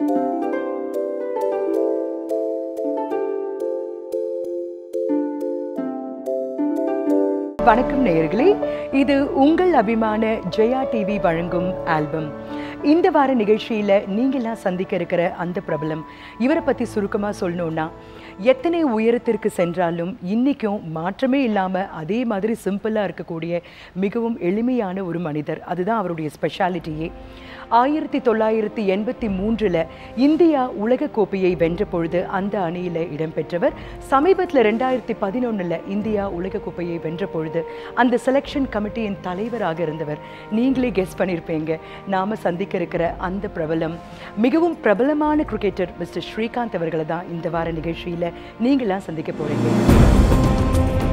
வணக்கம் நேயர்களே இது உங்கள் அபிமான ஜெயா டிவி வழங்கும் ஆல்பம் இந்த வார நிகழ்ச்சியில் நீங்களாம் சந்திக்க இருக்கிற அந்த பிரபலம் இவரை பற்றி சுருக்கமாக சொல்லணும்னா எத்தனை உயரத்திற்கு சென்றாலும் இன்றைக்கும் மாற்றமே இல்லாமல் அதே மாதிரி சிம்பிளாக இருக்கக்கூடிய மிகவும் எளிமையான ஒரு மனிதர் அதுதான் அவருடைய ஸ்பெஷாலிட்டியே ஆயிரத்தி தொள்ளாயிரத்தி எண்பத்தி மூன்றில் இந்தியா உலக கோப்பையை வென்ற பொழுது அந்த அணியில் இடம்பெற்றவர் சமீபத்தில் ரெண்டாயிரத்தி பதினொன்றில் இந்தியா உலக கோப்பையை வென்ற பொழுது அந்த செலெக்ஷன் கமிட்டியின் தலைவராக இருந்தவர் நீங்களே கெஸ் பண்ணியிருப்பீங்க நாம சந்திக்க இருக்கிற அந்த பிரபலம் மிகவும் பிரபலமான கிரிக்கெட்டர் மிஸ்டர் ஸ்ரீகாந்த் அவர்களை தான் இந்த வார நிகழ்ச்சியில் நீங்களாம் சந்திக்க போறீங்க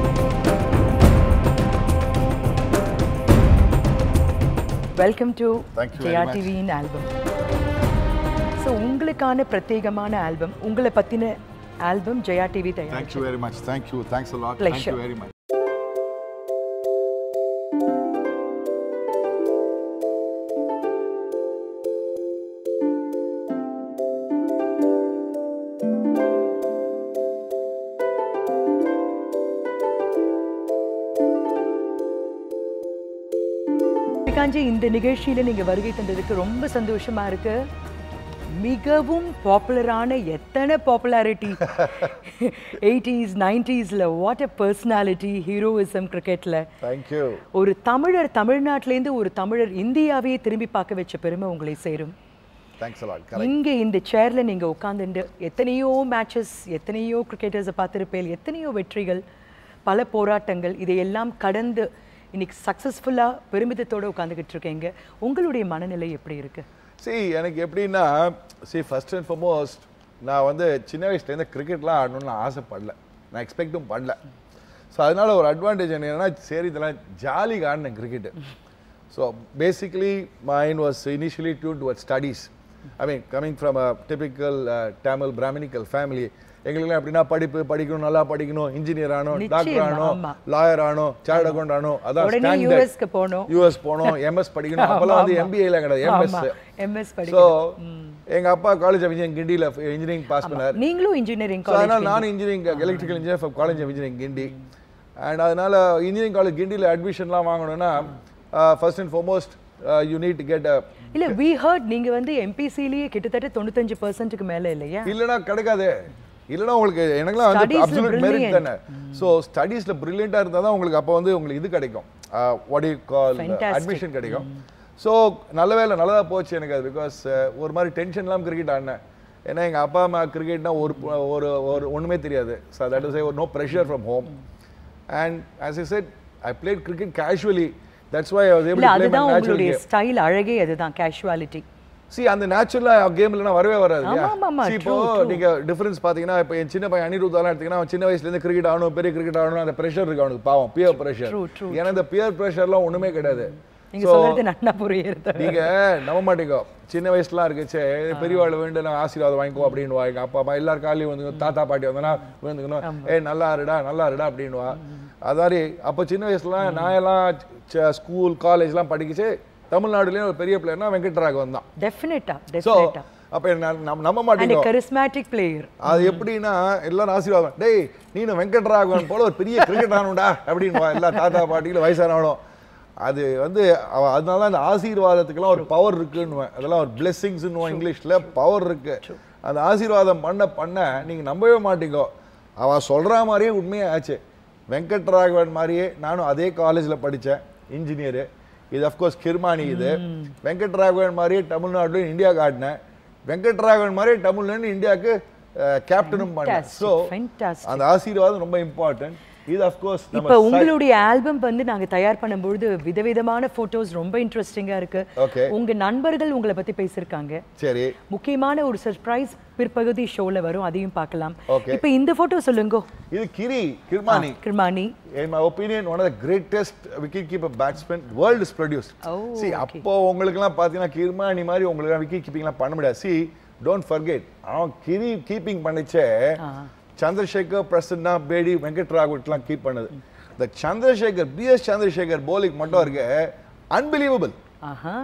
welcome to Thank you very Jaya much. டிவியின் ஆல்பம் ஸோ உங்களுக்கான பிரத்யேகமான ஆல்பம் உங்களை பற்றின ஆல்பம் ஜெயா டிவி தயார் Thank you very much. Thank you. Thanks a lot. Thank Pleasure. you very much. Srikanthji இந்த நிகழ்ச்சியில நீங்க வருகை தந்ததுக்கு ரொம்ப சந்தோஷமா இருக்கு மிகவும் பாப்புலரான எத்தனை பாப்புலாரிட்டி எயிட்டிஸ் நைன்டிஸில் வாட் அ பர்சனாலிட்டி ஹீரோயிசம் கிரிக்கெட்டில் Thank you. ஒரு தமிழர் தமிழ்நாட்டிலேருந்து ஒரு தமிழர் இந்தியாவையே திரும்பி பார்க்க வச்ச பெருமை உங்களை சேரும் Thanks a lot. Correct. இங்க இந்த சேர்ல நீங்க உட்காந்துட்டு எத்தனையோ மேட்சஸ் எத்தனையோ கிரிக்கெட்டர்ஸை பார்த்துருப்பேன் எத்தனையோ வெற்றிகள் பல போராட்டங்கள் இதையெல்லாம் கடந்து இன்னைக்கு சக்ஸஸ்ஃபுல்லா பெருமிதத்தோட உட்காந்துக்கிட்டு இருக்கீங்க உங்களுடைய மனநிலை எப்படி இருக்கு See, எனக்கு எப்படின்னா see ஃபர்ஸ்ட் அண்ட் foremost நான் வந்து சின்ன வயசுலேருந்து கிரிக்கெட்லாம் ஆடணும்னு நான் ஆசைப்படல நான் எக்ஸ்பெக்டும் பண்ணல ஸோ அதனால ஒரு அட்வான்டேஜ் என்னன்னா சரி இதெல்லாம் ஜாலிக்கு ஆடினேன் cricket so basically mind was initially tune toward studies I mean coming from a typical Tamil brahminical family எங்களுக்குலாம் எப்படின்னா படிப்பு படிக்கணும் நல்லா படிக்கணும் இன்ஜினியர் ஆகணும் டாக்டர் நிச்சயமா, ஆகணும் ஆமா. லாயர் ஆகணும் சார்ட் அக்கௌண்ட் ஆகணும் அதான் உடனே standard. யூஎஸ்க்கு போகணும் யூஎஸ் போனோம் எம்எஸ் படிக்கணும் அப்பெல்லாம் வந்து எம்பிஏல கிடையாது எம்எஸ் எம்எஸ் ஸோ படிக்கணும் எங்க அப்பா காலேஜ் ஆஃப் இன்ஜினியரிங் கிண்டியில் இன்ஜினியரிங் பாஸ் பண்ணார் நீங்களும் இன்ஜினியரிங் ஸோ அதனால் நானும் engineering electrical engineer from college of engineering Guindy and அதனால இன்ஜினியரிங் காலேஜ் கிண்டியில் அட்மிஷன்லாம் வாங்கணும்னா first and foremost you need to get a இல்ல வி ஹர்ட் நீங்க வந்து எம்பிசிலேயே கிட்டத்தட்ட தொண்ணூத்தஞ்சு பர்சன்ட்டுக்கு மேல இல்லையா இல்லைன்னா கிடைக்காதே இல்லைன்னா உங்களுக்கு எனக்குலாம் வந்து Studies ல அப்சல்யூட் மெரிட் brilliant. தானே ஸோ ஸ்டடீஸில் ப்ரில்லியண்ட்டாக இருந்தால் தான் உங்களுக்கு அப்போ வந்து உங்களுக்கு இது கிடைக்கும் what you call Fantastic. Admission கிடைக்கும் ஸோ நல்ல வேலை நல்லதாக போச்சு எனக்கு அது பிகாஸ் ஒரு மாதிரி டென்ஷன் இல்லாமல் கிரிக்கெட் ஆடினேன் ஏன்னா எங்கள் அப்பா அம்மா கிரிக்கெட்னா ஒரு ஒரு ஒரு ஒன்றுமே தெரியாது ஸோ தட் இஸ் ஒரு no pressure from home and as I said I played cricket casually that's why I was இல்ல ஏபிள் டு ப்ளே அதுதான் மை நேச்சுரல் உங்களுடைய கேம் ஸ்டைல் அழகே அதுதான் கேஷுவாலிட்டி சி அந்த நேச்சுரலா கேம் இல்லைனா வரவே வராது இல்லையா? ஆமா, ஆமா, See, இப்போ true, true. நீங்க டிஃபரன்ஸ் பாத்தீங்கன்னா இப்போ என் சின்ன பையன் அனிருத்தாலாம் எடுத்தீங்கன்னா அவன் சின்ன வயசுல இருந்து கிரிக்கெட் ஆடணும் பெரிய கிரிக்கெட் ஆடணும் அந்த பிரஷர் இருக்கு அவனுக்கு பாவம் பியர் பிரஷர் True, true, ஏன்னா இந்த பியர் பிரஷர்லாம் ஒண்ணுமே கிடையாது நீங்க So, சொல்றது நல்லா புரியுது நீங்க நம்ப மாட்டீங்க சின்ன வயசுலாம் இருக்குச்சே பெரியவாள் வேண்டு நான் ஆசீர்வாதம் வாங்கிக்கோ அப்படின்னு எங்க அப்பா அம்மா எல்லார் காலையும் வந்து தாத்தா பாட்டி வந்தனா வேந்துக்கணும் ஏய் நல்லா இருடா நல்லா இருடா அப்படின்னுவா அதாரி அப்போ சின்ன வயசுல நான் எல்லாம் ஸ்கூல் காலேஜ்லாம் படிக்கிச்சு தமிழ்நாடுலயும் ஒரு பெரிய பிளேயர்னா வெங்கட்ராகவன் தான் டெஃபினட்டா ஸோ டெஃபினட்டா அப்போ நம்ம நம்ப அண்ட் மாட்டீங்க கரிஸ்மேட்டிக் பிளேயர் அது எப்படின்னா எல்லாரும் ஆசீர்வாதம் டேய் நீனும் வெங்கட்ராகவன் போல ஒரு பெரிய கிரிக்கெட் ஆகணும்டா அப்படின்னு எல்லா தாத்தா பாட்டிகளும் வயசானவனும் அது வந்து அவ- அதனால அந்த ஆசீர்வாதத்துக்கெல்லாம் ஒரு பவர் இருக்குன்னுவேன் அதெல்லாம் ஒரு பிளெஸ்ஸிங்ஸ்னுவோம் இங்கிலீஷ்ல பவர் இருக்கு அந்த ஆசீர்வாதம் பண்ண பண்ண நீங்க நம்பவே மாட்டீங்க அவ சொல்ற மாதிரியே உண்மையே ஆச்சு வெங்கட்ராகவன் மாதிரியே நானும் அதே காலேஜ்ல படித்தேன் இன்ஜினியரு இது அஃப்கோர்ஸ் கிர்மானி இது வெங்கட்ராகவன் மாதிரியே தமிழ்நாட்டிலும் இந்தியா காட்டினேன் வெங்கட்ராகவன் மாதிரியே தமிழ்லேருந்து இந்தியாவுக்கு கேப்டனும் பண்ணேன் Fantastic, ஸோ fantastic. அந்த ஆசீர்வாதம் ரொம்ப இம்பார்ட்டன்ட் இது அஃப்கோர்ஸ் இப்ப நம்ம உங்களுடைய உங்களுடைய ஆல்பம் வந்து நாங்க தயார் பண்ணும்பொழுது விதவிதமான போட்டோஸ் ரொம்ப இன்ட்ரெஸ்டிங்கா இருக்கு Okay. உங்க நண்பர்கள் உங்களை பத்தி பேசியிருக்காங்க சரி முக்கியமான ஒரு சர்ப்ரைஸ் பிற்பகுதி ஷோல வரும் அதையும் பார்க்கலாம் Okay. இப்ப இந்த போட்டோ சொல்லுங்க இது கிரி கிர்மானி கிருமானி in my opinion one of the greatest wicket keeper batsmen world is produced Oh, see okay. அப்போ உங்களுக்குலாம் பார்த்தீங்கன்னா கிர்மானி மாதிரி உங்களுக்கு விக்கெட் கீப்பிங்லாம் பண்ண முடியாது see don't forget அவன் கிரி கீப்பிங் பண்ணிச்சே ஆ. சந்திரசேகர் பிரசன்னா பேடி வெங்கட் ராகுட்லாம் கீப் பண்ணது இந்த சந்திரசேகர் பிஎஸ் சந்திரசேகர் போலிங் மட்டும் இருக்கு அன்பிலீவபிள் ஆஹா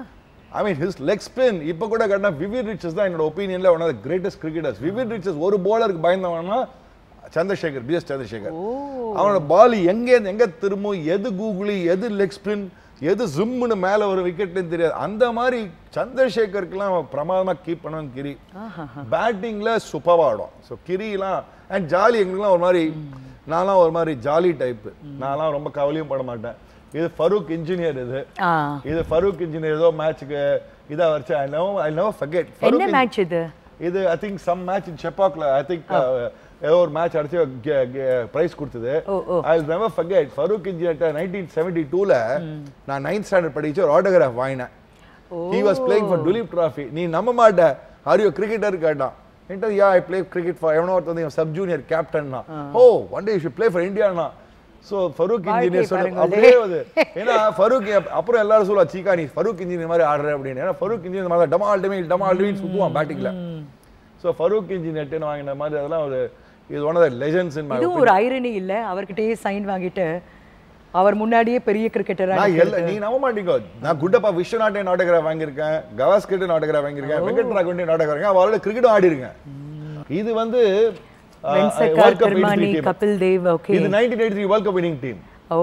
I mean his leg spin இப்போ கூட கட்டினா விவிட் ரிச்சஸ் தான் என்னோட ஒப்பீனியன்ல one of the greatest cricketers Viv ரிச்சஸ் ஒரு bowler-க்கு பயந்தவனா சந்திரசேகர் பிஎஸ் சந்திரசேகர் அவனோட பால் எங்க இருந்து எங்க திரும்பும் எது கூகுளி எது லெக் ஸ்பின் எது ஜிம்முன்னு மேல ஒரு விக்கெட்னு தெரியாது அந்த மாதிரி சந்திரசேகருக்குலாம் அவன் பிரமாதமா கீப் பண்ணுவான் கிரி பேட்டிங்ல சூப்பராக ஆடும் ஸோ கிரிலாம் அண்ட் ஜாலி எங்களுக்குலாம் ஒரு மாதிரி நான்லாம் ஒரு மாதிரி ஜாலி டைப் நான்லாம் ரொம்ப கவலையும் பட மாட்டேன் இது ஃபரூக் இன்ஜினியர் இது ஆ இது ஃபரூக் இன்ஜினியர் ஏதோ மேட்ச்சுக்கு இதா வச்சு I know I know forget என்ன மேட்ச் இது இது I think some match in செப்பாக்ல ஐ திங்க் ஏதோ ஒரு மேட்ச் அடிச்சு பிரைஸ் கொடுத்தது oh, oh. I never forget Farokh Engineer nineteen seventy டூல நான் நைன்த் ஸ்டாண்டர்ட் படிச்சு ஒரு ஆட்டோகிராஃப் வாங்கினேன் he was playing for Duleep trophy நீ நம்ப மாட்ட ஆர் யூ கிரிக்கெட்டர் கேட்டான் என்கிட்ட yeah I play cricket for எவனோ ஒருத்தன் சப் ஜூனியர் கேப்டன்னா oh one day you should play for இந்தியானா ஸோ ஃபரூக் வாழ்க்கை இன்ஜினியர் சொன்ன பாருங்களே. அப்படியே அது ஏன்னா ஃபரூக் எப்- அப்புறம் எல்லாரும் சொல்லுவா சீக்கா நீ ஃபரூக் இன்ஜினியர் மாதிரி ஆடுற அப்படின்னு ஏன்னா ஃபரூக் இன்ஜினியர் மாதிரி டமால் டமில் டமால் டமில் சுத்துவான் பேட்டிங்ல ஸோ ஃபரூக் இன்ஜினியர்னு வாங்கின மாதிரி அதெல்லாம் ஒரு இது one of the legends in my இதுவும் ஒரு ஐரணி இல்ல அவர்கிட்டயே சைன் வாங்கிட்டு அவர் முன்னாடியே பெரிய கிரிக்கெட்டரா நான் எல்லா நீ நம்ப மாட்டீங்க நான் குட்டப்பா விஸ்வநாட்டன் ஆட்டோகிராஃப் வாங்கியிருக்கேன் கவாஸ்கெட் ஆட்டோகிராஃப் வாங்கியிருக்கேன் வெங்கட் ராகவன் ஆட்டோகிராஃப் அவரோட கிரிக்கெட்டும் ஆடி இருக்கேன் இது வந்து uh, Vengsarkar World Cup Kirmani 83 team. Kapil Dev okay இது nineteen eighty three world cup winning team oh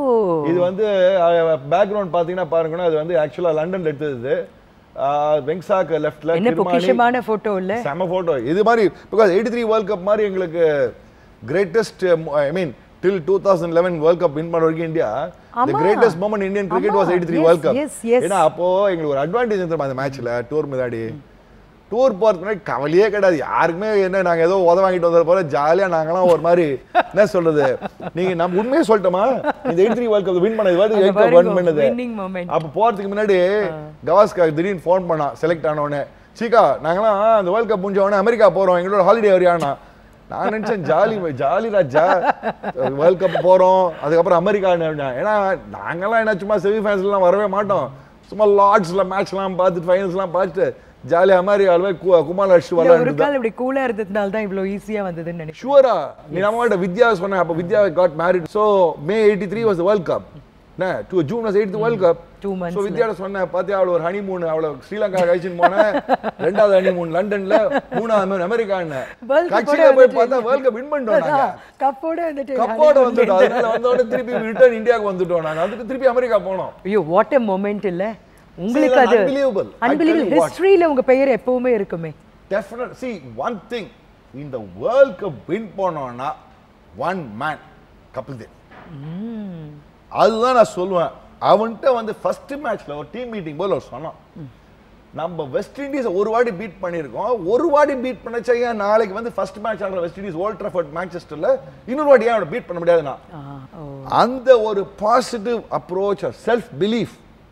இது வந்து பேக்ரவுண்ட் பாத்தீங்கன்னா பாருங்கன்னா அது வந்து ஆக்சுவலா லண்டன்ல எடுத்தது அஹ், வெங்சாக் லெஃப்ட்ல என்ன பொக்கிஷமான போட்டோ இல்ல செம போட்டோ இது மாதிரி because eighty three world cup மாதிரி எங்களுக்கு greatest I mean till two thousand eleven world cup win பண்ண வரைக்கும் இந்தியா தி ஆமா. Greatest moment Indian cricket was ஆமா. Eighty three Yes, world cup yes, yes. ஏன்னா அப்போ எங்களுக்கு ஒரு அட்வான்டேஜ் இருந்தோம் அந்த மேட்ச்ல டூர் முன்னாடி டூர் போறதுக்கு முன்னாடி கவலையே கிடையாது யாருக்குமே என்ன நாங்க ஏதோ உத வாங்கிட்டு வந்தது போல ஜாலியா நாங்கலாம் ஒரு மாதிரி என்ன சொல்றது நீங்க நம்ம உண்மையே சொல்லட்டுமா இந்த eighty three world cup win பண்ணது வந்து எயிட் கப் வின் பண்ணது வின்னிங் மொமெண்ட் அப்ப போறதுக்கு முன்னாடி கவாஸ்கர் திடீர்னு ஃபோன் பண்ணான் செலக்ட் ஆன உடனே சீக்கா நாங்களாம் அந்த வேர்ல்ட் கப் முடிஞ்ச உடனே அமெரிக்கா போறோம் எங்களோட ஹாலிடே வரியானா நான் நினைச்சேன் ஜாலி ஜாலி ராஜா வேர்ல்ட் கப் போறோம் அதுக்கப்புறம் அமெரிக்கா ஏன்னா நாங்கெல்லாம் என்ன சும்மா செமி ஃபைனல்ஸ்லாம் வரவே மாட்டோம் சும்மா லார்ட்ஸ்ல மேட்ச்லாம் பார்த்துட்டு ஃபைனல்ஸ்லாம் பார்த்துட்டு ஜாலியா அமெரிக்காவில் போய் கு- குமார் அடிச்சு ஒரு விளாண்டு கால் இப்படி கூலா இருந்ததுனால தான் இவ்வளவு ஈஸியா வந்ததுன்னு நினைக்கிறேன் ஷுவரா நீ நம்ம கிட்ட வித்யா சொன்ன அப்ப Vidya got married so May eighty three was world cup என்ன to June was eight world cup Two months so வித்யாட சொன்னேன் பாத்தியா அவள ஒரு ஹனிமூன் அவள ஸ்ரீலங்கா கழிச்சுன்னு போனேன் ரெண்டாவது ஹனிமூன் லண்டன்ல மூணாவது மூணு அமெரிக்கான்னு World Cup கட்சியில ஓட போய் வந்துட்டு- பார்த்தா வேர்ல்ட் கப் வின் பண்ணிட்டோம் நாங்க கப்போட வந்துட்டு கப்போட வந்துட்டோம் அதனால வந்த உடனே திருப்பி ரிட்டர்ன் இந்தியாவுக்கு வந்துட்டோம் நாங்க வந்துட்டு திருப்பி அமெரிக்கா போனோம் ஐயோ வாட் எ மொமெண்ட் இல்ல உங்களுக்கு See, அது unbelievable. I tell unbelievable you what. ஹிஸ்டரியில உங்க பெயர் எப்பவுமே இருக்குமே டெஃபினட் சி ஒன் திங் இந்த வேர்ல்ட் கப் வின் பண்ணோம்னா ஒன் மேன் கபில் தேவ் அதுதான் நான் சொல்லுவேன் அவன்கிட்ட வந்து ஃபர்ஸ்ட் மேட்ச்ல ஒரு டீம் மீட்டிங் போல அவர் சொன்னான் நம்ம வெஸ்ட் இண்டீஸ் ஒரு வாட்டி பீட் பண்ணியிருக்கோம் ஒரு வாட்டி பீட் பண்ணச்சா ஏன் நாளைக்கு வந்து ஃபர்ஸ்ட் மேட்ச் ஆடுற வெஸ்ட் இண்டீஸ் ஓல்ட் ட்ரஃபர்ட் மேன்செஸ்டர்ல இன்னொரு வாட்டி ஏன் அவனை பீட் பண்ண முடியாதுன்னா ஆ, ஓ அந்த ஒரு positive approach self belief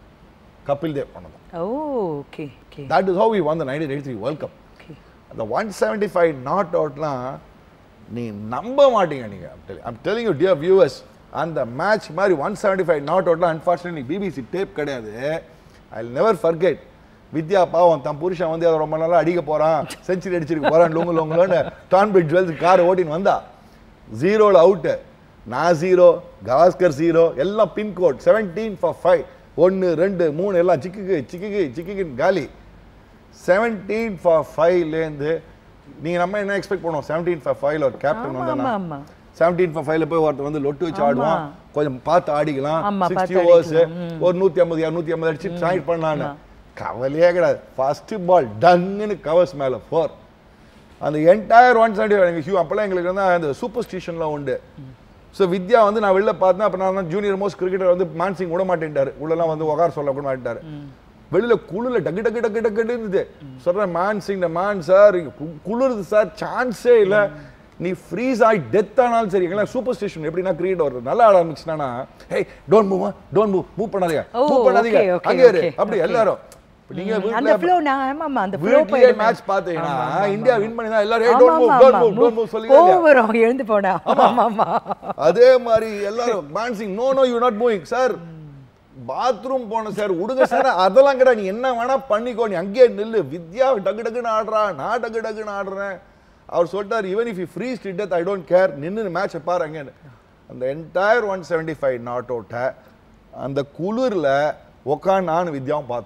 Kapil Dev பண்ணது okay okay that is how we won the 1983 world cup okay அந்த ஒன் செவன்டி ஃபைவ் நாட் அவுட்லாம் நீ நம்ப மாட்டீங்க நீங்க I'm telling you dear viewers அந்த மேட்ச் மாதிரி ஒன் செவன்டி ஃபைவ் நாட் அவுட்லாம் அன்ஃபார்ச்சுனேட்லி பிபிசி டேப் கிடையாது ஐ நெவர் ஃபர்கெட் வித்யா பாவம் தன் புருஷன் வந்து அதை ரொம்ப நாளா அடிக்க போறான் செஞ்சுரி அடிச்சிருக்க போறான் லொங்கு லொங்குலன்னு டான்பிரிட் ஜுவல்ஸ் கார் ஓட்டின்னு வந்தா ஜீரோல அவுட்டு நான் ஜீரோ கவாஸ்கர் ஜீரோ எல்லாம் பின்கோட் செவன்டீன் ஃபார் ஃபைவ் ஒன்று ரெண்டு மூணு எல்லாம் சிக்குக்கு சிக்குக்கு சிக்குக்குன்னு காலி செவன்டீன் ஃபார் ஃபைவ்லேருந்து நீங்கள் நம்ம என்ன எக்ஸ்பெக்ட் பண்ணுவோம் செவன்டீன் ஃபார் ஃபைவ்ல ஒரு கேப்டன் ஆமா வந்தானா ஆமா ஆமா செவன்டீன் ஃபார் ஃபைவ்ல போய் ஒருத்தர் வந்து லொட்டு வச்சு ஆமா. ஆடுவான் கொஞ்சம் பார்த்து ஆடிக்கலாம் ஆமா, சிக்ஸ்டி பார்த்து ஓவர்ஸ் அடிக்கலாம். ஒரு நூற்றி ஐம்பது இரநூத்தி ஐம்பது அடிச்சு ட்ரை பண்ணான்னு கவலையே கிடையாது ஃபர்ஸ்ட் பால் டங்குன்னு கவர்ஸ் மேலே ஃபோர் அந்த என்டையர் ஒன் செவன்டி எங்கள் ஹியூ அப்போல்லாம் எங்களுக்கு வந்து அந்த சூப்பர் ஸ்டிஷன்லாம் உண்டு ஸோ வித்யா வந்து நான் வெளில பார்த்தேன் அப்போ நான் ஜூனியர் மோஸ்ட் கிரிக்கெட்டர் வந்து மான்சிங் விட மாட்டேன்ட்டாரு உள்ளெல்லாம் வந்து உகார் சொல்ல கூட மாட்டேன்ட்டாரு வெளியில குளிர்ல டக்கு டக்கு டக்கு டக்கு இருந்தது சொல்றேன் மேன் சிங் மேன் சார் குளிருது சார் சான்ஸே இல்ல நீ ஃப்ரீஸ் ஆகி டெத் ஆனாலும் சரி எல்லாம் சூப்பர் ஸ்டேஷன் எப்படின்னா கிரிக்கெட் வருது நல்லா ஆட ஆரம்பிச்சுனா hey don't move don't move move பண்ணாதீங்க ஓ, மூவ் பண்ணாதீங்க okay, okay, அங்கே இரு okay, அப்படி okay. எல்லாரும் இப்ப நீங்க அந்த வீட்ல ஃப்ளோ நான் ஆமா ஆமா அந்த ஃப்ளோ வீட்லயே போயிடுமே மேட்ச் பாத்தீங்கன்னா ஆமா, ஆமா, இந்தியா வின் பண்ணி தான் எல்லாரும் ஆமா, டோன்ட் மூவ் ஆமா, டோன்ட் ஆமா. மூவ் டோன்ட் மூவ் சொல்லுங்க கோவம் வரும் எழுந்து போனா ஆமா ஆமா அதே மாதிரி எல்லாரும் Mansingh no no you not moving sir bathroom போன சார் விடுங்க சார் அதெல்லாம் கிடையாது நீ என்ன வேணா பண்ணிக்கோ நீ அங்கேயே நில்லு வித்யா டக்கு டக்குன்னு ஆடுறா நான் டக்கு டக்குன்னு ஆடுறேன் அவர் சொல்லிட்டார் even if you freeze stiff I don't care நின்று மேட்சை பாரு அங்கேன்னு அந்த entire one seventy five not அவுட்டை அந்த குளிரில் உக்காந்து நானும் வித்யாவும் பார்த்துருக்கோம்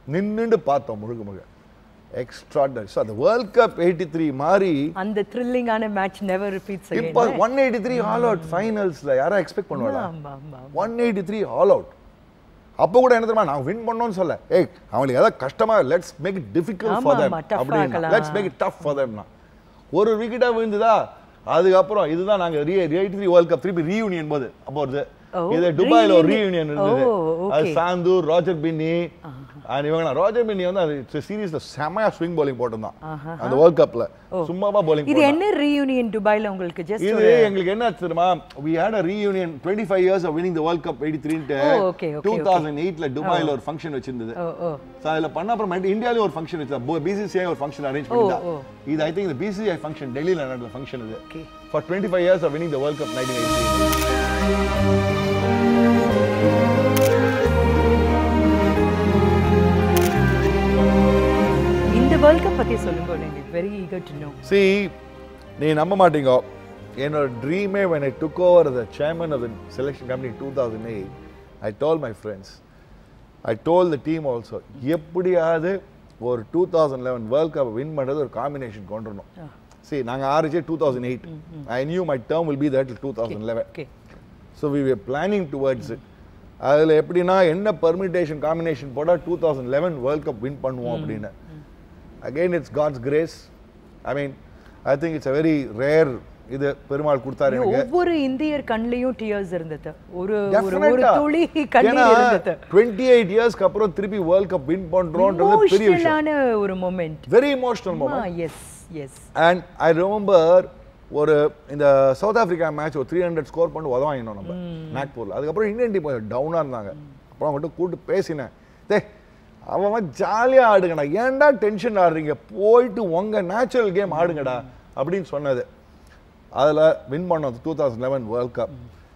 நின்னுண்டு பார்த்தோம் முழுக்க முழுக்க எக்ஸ்ட்ராடனரி ஸோ அந்த வேர்ல்ட் கப் எயிட்டி த்ரீ மாதிரி அந்த த்ரில்லிங்கான மேட்ச் நெவர் ரிப்பீட்ஸ் இப்போ one eighty three all out ஃபைனல்ஸ்ல யாரா எக்ஸ்பெக்ட் பண்ணுவாங்க ஆமா ஆமா one eighty three all out அப்போ கூட என்ன தெரியுமா நான் வின் பண்ணோம்னு சொல்ல ஏய் அவங்களுக்கு ஏதாவது கஷ்டமா லெட்ஸ் மேக் இட் டிஃபிகல்ட் ஆமா, ஃபார் தேம் ஆமா, tough அப்படின்னு ஆக்கலாம். Let's make it tough for தேம்னா ஒரு விக்கெட்டா விழுந்துதா அதுக்கப்புறம் இதுதான் நாங்க எயிட்டி த்ரீ வேர்ல்ட் கப் திருப்பி ரீயூனியன் போது அப்போ வருது ஓ, இது துபாயில ஒரு reunion. ரீயூனியன் இருந்தது ஓ, அது okay. சாந்தூர் ராஜர் பின்னி அண்ட் இவங்க ராஜர் பின்னி வந்து அது சீரீஸ்ல செமையா ஸ்விங் bowling போட்டிருந்தான் ஆஹா. அந்த வேர்ல்ட் கப்ல சும்மாவா bowling இது போட்டான் என்ன ரீயூனியன் துபாய்ல உங்களுக்கு ஜஸ்ட் இது எங்களுக்கு என்ன ஆச்சு தெரியுமா we had a reunion 25 years of winning the world cup 83 ன்ட்டு O, okay, okay, 2008 ல துபாயில ஒரு ஃபங்க்ஷன் வச்சிருந்தது ஓ ஓ So, அதுல பண்ண அப்புறம் இந்தியாலயும் ஒரு ஃபங்க்ஷன் வச்சா பிசிசிஐ ஒரு ஃபங்க்ஷன் அரேஞ்ச் பண்ணிட்டா ஓ. இது ஐ திங்க் இந்த பிசிசிஐ ஃபங்க்ஷன் டெல்லியில நடந்த ஃபங்க்ஷன் இது okay for 25 years of winning the world cup 1983 இந்த வேர்ல்ட் கப் பத்தி சொல்லுங்க எனக்கு very eager to know see நீ நம்ப மாட்டீங்க என்னோட ட்ரீமே when I took over as the chairman of the selection company in 2008 I told my friends I told the team also எப்படியாவது ஒரு two thousand eleven world cup win பண்ணுறது ஒரு combination கொண்டு வரணும் சரி நாங்கள் ஆரம்பிச்சே two thousand eight I knew my term will be that two thousand eleven okay so we were planning towards it அதில் எப்படின்னா என்ன பர்மிட்டேஷன் காம்பினேஷன் போட்டால் two thousand eleven world cup win பண்ணுவோம் அப்படின்னு again it's God's grace I mean I think it's a very rare இது பெருமாள் கொடுத்தாரு எனக்கு ஒவ்வொரு இந்தியர் கண்லயும் டியர்ஸ் இருந்தது ஒரு ஒரு ஒரு Definite-ஆ. துளி ஏன்னா கண்ணீர் இருந்தது 28 இயர்ஸ்க்கு அப்புறம் திருப்பி வேர்ல்ட் கப் வின் பண்றோம்ன்றது பெரிய விஷயம் இமோஷனலான ஒரு moment very emotional moment yes yes and I remember ஒரு இந்த சவுத் ஆப்பிரிக்கா மேட்ச் ஒரு த்ரீ ஹண்ட்ரட் ஸ்கோர் பண்ணி உதவாங்கினோம் நம்ம நாக்பூர்ல அதுக்கப்புறம் இந்தியன் டீம் கொஞ்சம் டவுனாக இருந்தாங்க அப்புறம் அவங்ககிட்ட கூப்பிட்டு பேசினேன் டே அவன் ஜாலியாக ஆடுங்கடா ஏன்டா டென்ஷன் ஆடுறீங்க போயிட்டு உங்க நேச்சுரல் கேம் ஆடுங்கடா அப்படின்னு சொன்னது அதில் வின் பண்ணோம் two thousand eleven world cup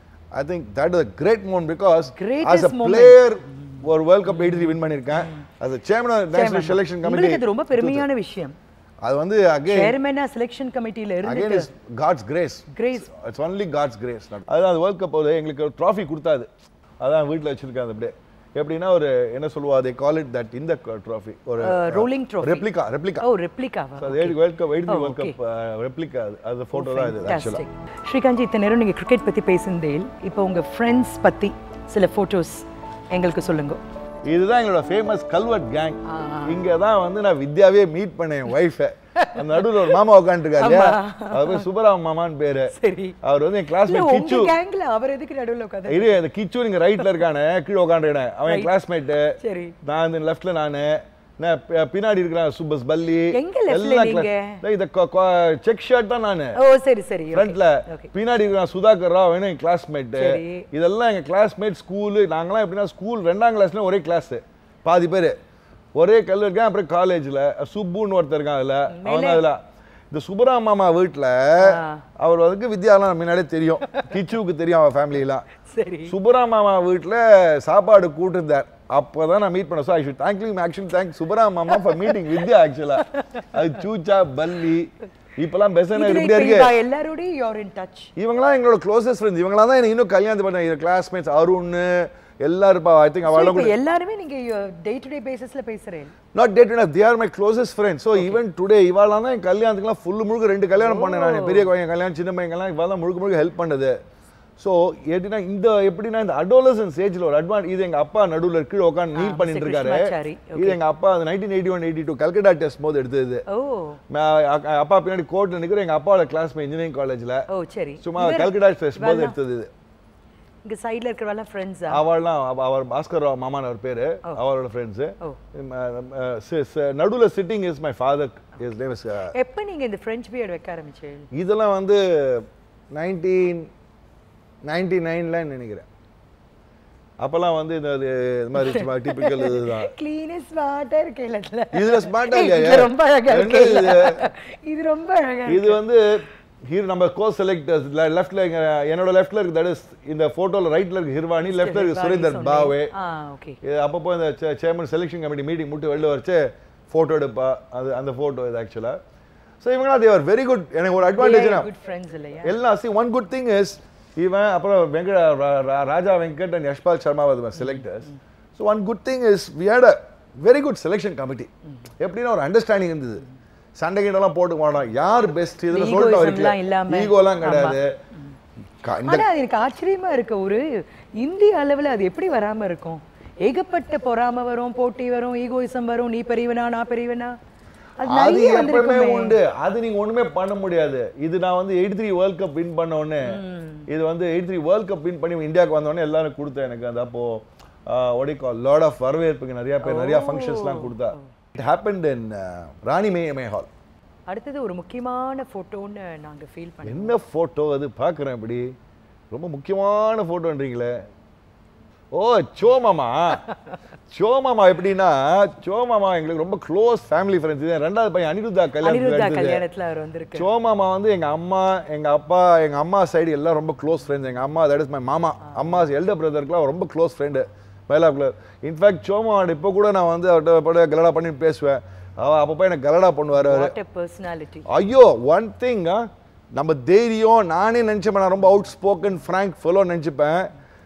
I think that is great moment because Greatest as a moment. Player ஒரு வேர்ல்ட் கப் எயிட்டி வின் பண்ணியிருக்கேன் as a chairman of the national selection உங்களுக்கு committee அது ரொம்ப பெருமையான விஷயம் அது வந்து அகைன் சேர்மனா செலெக்ஷன் கமிட்டில அகைன் இருந்துட்டு is God's grace grace it's only God's grace அதுதான் வேர்ல்ட் கப் போது எங்களுக்கு ஒரு ட்ராஃபி கொடுத்தாது அதான் வீட்டில் வச்சிருக்கேன் அது அப்படியே எப்படின்னா ஒரு என்ன சொல்லுவா they call it that இந்த ட்ராஃபி ஒரு rolling trophy replica replica oh ரெப்ளிகாவா அது world cup eight Oh, world okay. Cup replica அது அது ஃபோட்டோ தான் இது ஆக்சுவலாக Fantastic. ஸ்ரீகாந்த் இத்தனை நேரம் நீங்க கிரிக்கெட் பத்தி பேசியிருந்தேன் இப்போ உங்க ஃப்ரெண்ட்ஸ் பத்தி சில போட்டோஸ் எங்களுக்கு சொல்லுங்க இதுதான் எங்களோட ஃபேமஸ் கல்வர்ட் கேங் இங்க தான் வந்து நான் வித்யாவே மீட் பண்ணேன் என் ஒய்ஃபை அந்த நடுவுல ஒரு மாமா உட்காந்துருக்காரு இல்லையா அவர் பேர் சுப்பராம மாமான்னு பேரு சரி அவர் வந்து என் இல்ல கிளாஸ்மேட் உங்க கிச்சு கேங்ல அவர் எதுக்கு நடுவுல உட்காந்து இது அந்த கிச்சு நீங்க ரைட்ல இருக்கானே கீழே உட்காந்துருக்கேன் அவன் என் கிளாஸ்மேட்டு சரி நான் இந்த லெஃப்ட்ல நானு நான் பி- பின்னாடி இருக்கிறேன் சுபஸ் பல்லி எங்க leftல எல்லா நீங்க? class- இந்த செக் ஷர்ட் தான் நானு ஓ சரி சரி okay. ஃப்ரண்ட்ல Okay. பின்னாடி இருக்கிறான் சுதாகர் ராவ் வேணும் என் கிளாஸ்மேட் சரி. இதெல்லாம் எங்க கிளாஸ்மேட் ஸ்கூலு நாங்களாம் எப்படின்னா ஸ்கூல் ரெண்டாம் கிளாஸ்ல ஒரே கிளாஸ் பாதி பேர் ஒரே கல்லு இருக்கேன் அப்புறம் காலேஜ்ல சுப்புன்னு ஒருத்தர் இருக்கான் அதுல அவன் தான் அதுல இந்த சுப்பராம மாமா வீட்டுல அவர் வந்து வித்யாலாம் முன்னாடியே தெரியும் கிச்சுவுக்கு தெரியும் அவன் ஃபேமிலியெல்லாம் சரி சுப்பராம மாமா வீட்டுல சாப்பாடு கூட்டிருந்தார் அப்பதான் நான் மீட் பண்ண so I should thank you actually thank Subbarama மாமா ஃபார் மீட்டிங் வித்யா ஆக்சுவலா அது சூச்சா பல்லி இப்பெல்லாம் பெசன இதுல இப்படியே இப்ப இருக்கு இவ எல்லாரோடயும் யூ ஆர் இன் டச் இவங்களாம் எங்களோட க்ளோசஸ்ட் ஃப்ரெண்ட்ஸ் இவங்களாம் தான் எனக்கு இன்னும் கல்யாணம் பண்ண கிளாஸ்மேட்ஸ் அருண் எல்லாரும் இருப்பா ஐ திங்க் அவளும் இப்போ எல்லாருமே நீங்க டே டு டே பேசிஸ்ல பேசுறேன் not date enough they are my closest friends so even today இவாலாம் தான் என் கல்யாணத்துக்குலாம் ஃபுல் முழுக்க ரெண்டு கல்யாணம் பண்ணேன் நான் பெரிய பையன் கல்யாணம் சின்ன பையன் கல்யாணம் இவாள் தான் முழுக்க முழுக்க ஹெல்ப் பண்ணது ஸோ எப்படின்னா இந்த எப்படின்னா இந்த அடோலசன்ஸ் ஏஜ்ல ஒரு அட்வான்ஸ் இது எங்க அப்பா நடுவுல கீழே உட்காந்து நீல் பண்ணிட்டு இருக்காரு கிருஷ்ணமாச்சாரி. இது எங்க அப்பா அந்த nineteen eighty one eighty two Calcutta test போது எடுத்தது ஓ நான் அ- அப்பா பின்னாடி கோர்ட்ல நிக்கிற எங்க அப்பாவோட கிளாஸ்மேட் இன்ஜினியரிங் காலேஜ்ல ஓ சரி சும்மா இவர் கல்கட்டா டெஸ்ட் போது இவெல்லாம் எடுத்தது இது இங்க சைடுல இருக்கிறவெல்லாம் ஃப்ரெண்ட்ஸா அவள்லாம் அவ- அவர் பாஸ்கர் ராவ் மாமான் அவர் பேரு அவரோட ஃப்ரெண்ட்ஸு ஓ. நடுவுல sitting is my father is name is எப்ப நீங்க இந்த ஃப்ரெஞ்ச் பியர்ட் வைக்க ஆரம்பிச்சீங்க இதெல்லாம் வந்து நைன்டீன் நைன்டி நைன்ல நினைக்கிறேன் அப்பெல்லாம் வந்து இந்த இது இது மாதிரி சும்மா டிபிக்கல் இதுதான் க்ளீன் ஸ்மார்ட்டா இருக்கேல இதுல இதுல ஸ்மார்ட்டா ஏய், இல்லையா இது ரொம்ப அழகா என்ன இருக்கேல்ல இது? இது ரொம்ப அழகா இது வந்து ஹீரோ நம்ம கோ செலக்டர்ஸ் லெஃப்ட்ல என்னோட லெஃப்ட்ல இருக்கு தட் இஸ் இந்த போட்டோல ரைட்ல இருக்கு ஹிர்வாணி லெஃப்ட்ல இருக்கு சுரேந்தர் பாவே ஆ ஓகே இது அப்பப்போ இந்த சேர்மன் செலெக்ஷன் கமிட்டி மீட்டிங் முட்டு வெளில வச்சு ஃபோட்டோ எடுப்பா அது அந்த ஃபோட்டோ இது ஆக்சுவலாக ஸோ இவங்களாம் தேவர் வெரி குட் எனக்கு ஒரு அட்வான்டேஜ்னா குட் ஃப்ரெண்ட்ஸ் இல்லையா எல்லாம் see one good thing is இவன் அப்புறம் வெங்கட ரா- ரா- Raja Venkat and Yashpal Sharma was my selectors so one good thing is we had a very good selection committee எப்படின்னா ஒரு அண்டர்ஸ்டாண்டிங் இருந்தது சண்டை கிண்டெல்லாம் போட்டு மாட்டோம் யார் பெஸ்ட் இதுல Egoism சொல்லிட்டு எல்லாம் இல்லாம. ஈகோலாம் கிடையாது க- இந்த ஆனா அது எனக்கு ஆச்சரியமா இருக்கு ஒரு இந்திய அளவுல அது எப்படி வராம இருக்கும் ஏகப்பட்ட பொறாம வரும் போட்டி வரும் ஈகோயிசம் வரும் நீ பெரியவனா நான் பெரியவனா அது அது நிறைய எப்பவுமே வந்திருக்குமே உண்டு அது நீங்க ஒண்ணுமே பண்ண முடியாது இது நான் வந்து eighty three world cup win பண்ண உடனே இது வந்து eighty three world cup win பண்ணி இந்தியாவுக்கு வந்த உடனே எல்லாரும் கொடுத்தேன் எனக்கு அந்த அப்போ ஒடி கால் லார்ட் ஆஃப் வரவேற்புக்கு நிறைய பேர் நிறைய ஃபங்க்ஷன்ஸ்லாம் கொடுத்தா இட் ஹேப்பன்ட் இன் ராணி மே மே ஹால் அடுத்தது ஒரு முக்கியமான போட்டோன்னு நாங்க ஃபீல் பண்ணோம் என்ன ஃபோட்டோ அது பார்க்குறேன் இப்படி ரொம்ப முக்கியமான ஃபோட்டோன்றீங்களே ஓ சோமாமா சோமாமா எப்படின்னா சோமாமா எங்களுக்கு ரொம்ப க்ளோஸ் ஃபேமிலி ஃப்ரெண்ட்ஸ் இது ரெண்டாவது பையன் அனிருத்தா அனிருத்தா கல்யாணம் கல்யாணத்துல அவர் வந்திருக்கு சோமாமா வந்து எங்க அம்மா எங்க அப்பா எங்க அம்மா சைடு எல்லாம் ரொம்ப க்ளோஸ் ஃப்ரெண்ட்ஸ் எங்க அம்மா தட் இஸ் மை மாமா அம்மா எல்டர் பிரதருக்குலாம் ரொம்ப க்ளோஸ் ஃப்ரெண்டு மயிலாப்புல இன்ஃபேக்ட் சோமாவோட இப்போ கூட நான் வந்து அவர்கிட்ட போய் கலடா பண்ணி பேசுவேன் அவ அப்பப்போ எனக்கு கலடா பண்ணுவார் அவர் வாட் பர்சனாலிட்டி ஐயோ ஒன் திங் நம்ம தைரியம் நானே நினைச்சப்பேன் நான் ரொம்ப அவுட் ஸ்போக்கன் ஃப்ராங்க் ஃபெலோ நினைச்சுப்பேன்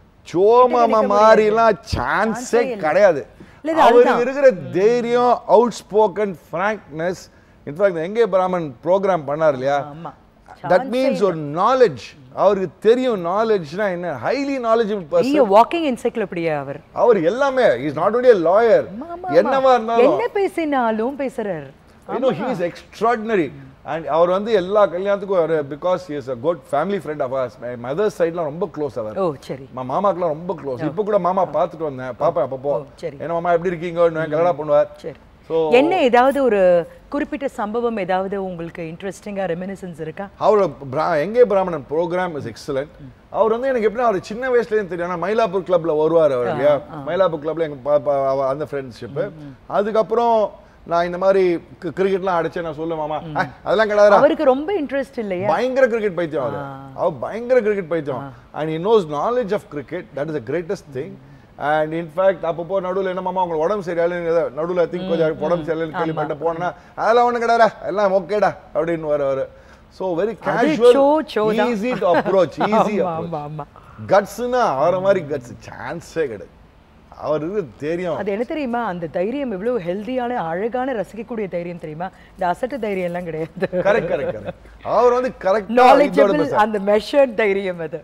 சோமாமா மாதிரிலாம் சான்ஸே கிடையாது இல்ல, இது அவருக்கு அதுதான். இருக்கிற தைரியம் அவுட் ஸ்போக்கன் ஃப்ராங்க்னஸ் இன்ஃபேக்ட் எங்கே பிராமன் ப்ரோக்ராம் பண்ணார் இல்லையா ஆமா தட் மீன்ஸ் ஒரு நாலேஜ் அவருக்கு தெரியும் நாலேஜ்னா என்ன ஹைலி நாலேஜபிள் பர்சன் நீங்க வாக்கிங் என்சைக்ளோபீடியா அவர் அவர் எல்லாமே இஸ் நாட் ஒன்லி லாயர் ஆமா, ஆமா. என்னவா இருந்தாலும் என்ன பேசினாலும் பேசுறாரு you know he is extraordinary and அவர் வந்து எல்லா கல்யாணத்துக்கும் வர because he is a good family friend of us my mother sideலாம் ரொம்ப க்ளோஸ் அவர் ஓ சரி மா மாமாக்கெல்லாம் ரொம்ப க்ளோஸ் இப்போ கூட மாமா பார்த்துட்டு வந்தேன் பாப்பேன் அப்பப்போ ஓ, சரி. என்ன மாமா எப்படி இருக்கீங்கன்னு கலடா பண்ணுவார் சரி ஸோ என்ன ஏதாவது ஒரு குறிப்பிட்ட சம்பவம் ஏதாவது உங்களுக்கு இன்ட்ரெஸ்டிங்கா ரெமினிசன்ஸ் இருக்கா அவர் பிரா- எங்கே பிராமணன் ப்ரோக்ராம் இஸ் எக்ஸலண்ட் அவர் வந்து எனக்கு எப்படின்னா அவர் சின்ன வயசுலேருந்து தெரியும் ஆனா மயிலாப்பூர் கிளப்ல வருவார் அவர் இல்லையா மயிலாப்பூர் கிளப்ல எங்க பா- பா- அவ- அந்த ஃப்ரெண்ட்ஷிப்பு அதுக்கப்புறம் நான் இந்த மாதிரி கிரிக்கெட்லாம் அடிச்சேன் நான் சொல்லுவேன் மாமா "அஹ், அதெல்லாம் கிடையாதுடா அவருக்கு ரொம்ப இன்ட்ரெஸ்ட் இல்லையா பயங்கர கிரிக்கெட் பைத்தியம் அவர் அவர் பயங்கர கிரிக்கெட் பைத்தியம் and he knows knowledge of cricket that is the greatest thing and in fact அப்பப்போ நடுவில் என்னமாமா உங்களுக்கு உடம்பு சரியாயில்லை நடுவில் திங்க் கொஞ்சம் உடம்பு சரியில்லைன்னு கேள்விப்பட்ட போனா அதெல்லாம் ஒன்றும் கிடையாதா எல்லாம் ஓகேடா அப்படின்னு வர அவர் so very show, casual show தான். ஈஸி டு அப்ரோச் ஈஸி ஆமா, ஆமா, ஆமா. கட்ஸ்னா அவரை மாதிரி கட்ஸ் சான்ஸே கிடையாது அவர் இருக்கிற தெரியும் அது என்ன தெரியுமா அந்த தைரியம் எவ்வளவு ஹெல்தியான அழகான ரசிக்கக்கூடிய தைரியம் தெரியுமா இந்த அசட்டு தைரியம் எல்லாம் கிடையாது கரெக்ட் கரெக்ட் கரெக்ட் அவர் வந்து கரெக்டாக நாலேஜபிள் அந்த மெஷர்ட் தைரியம் அது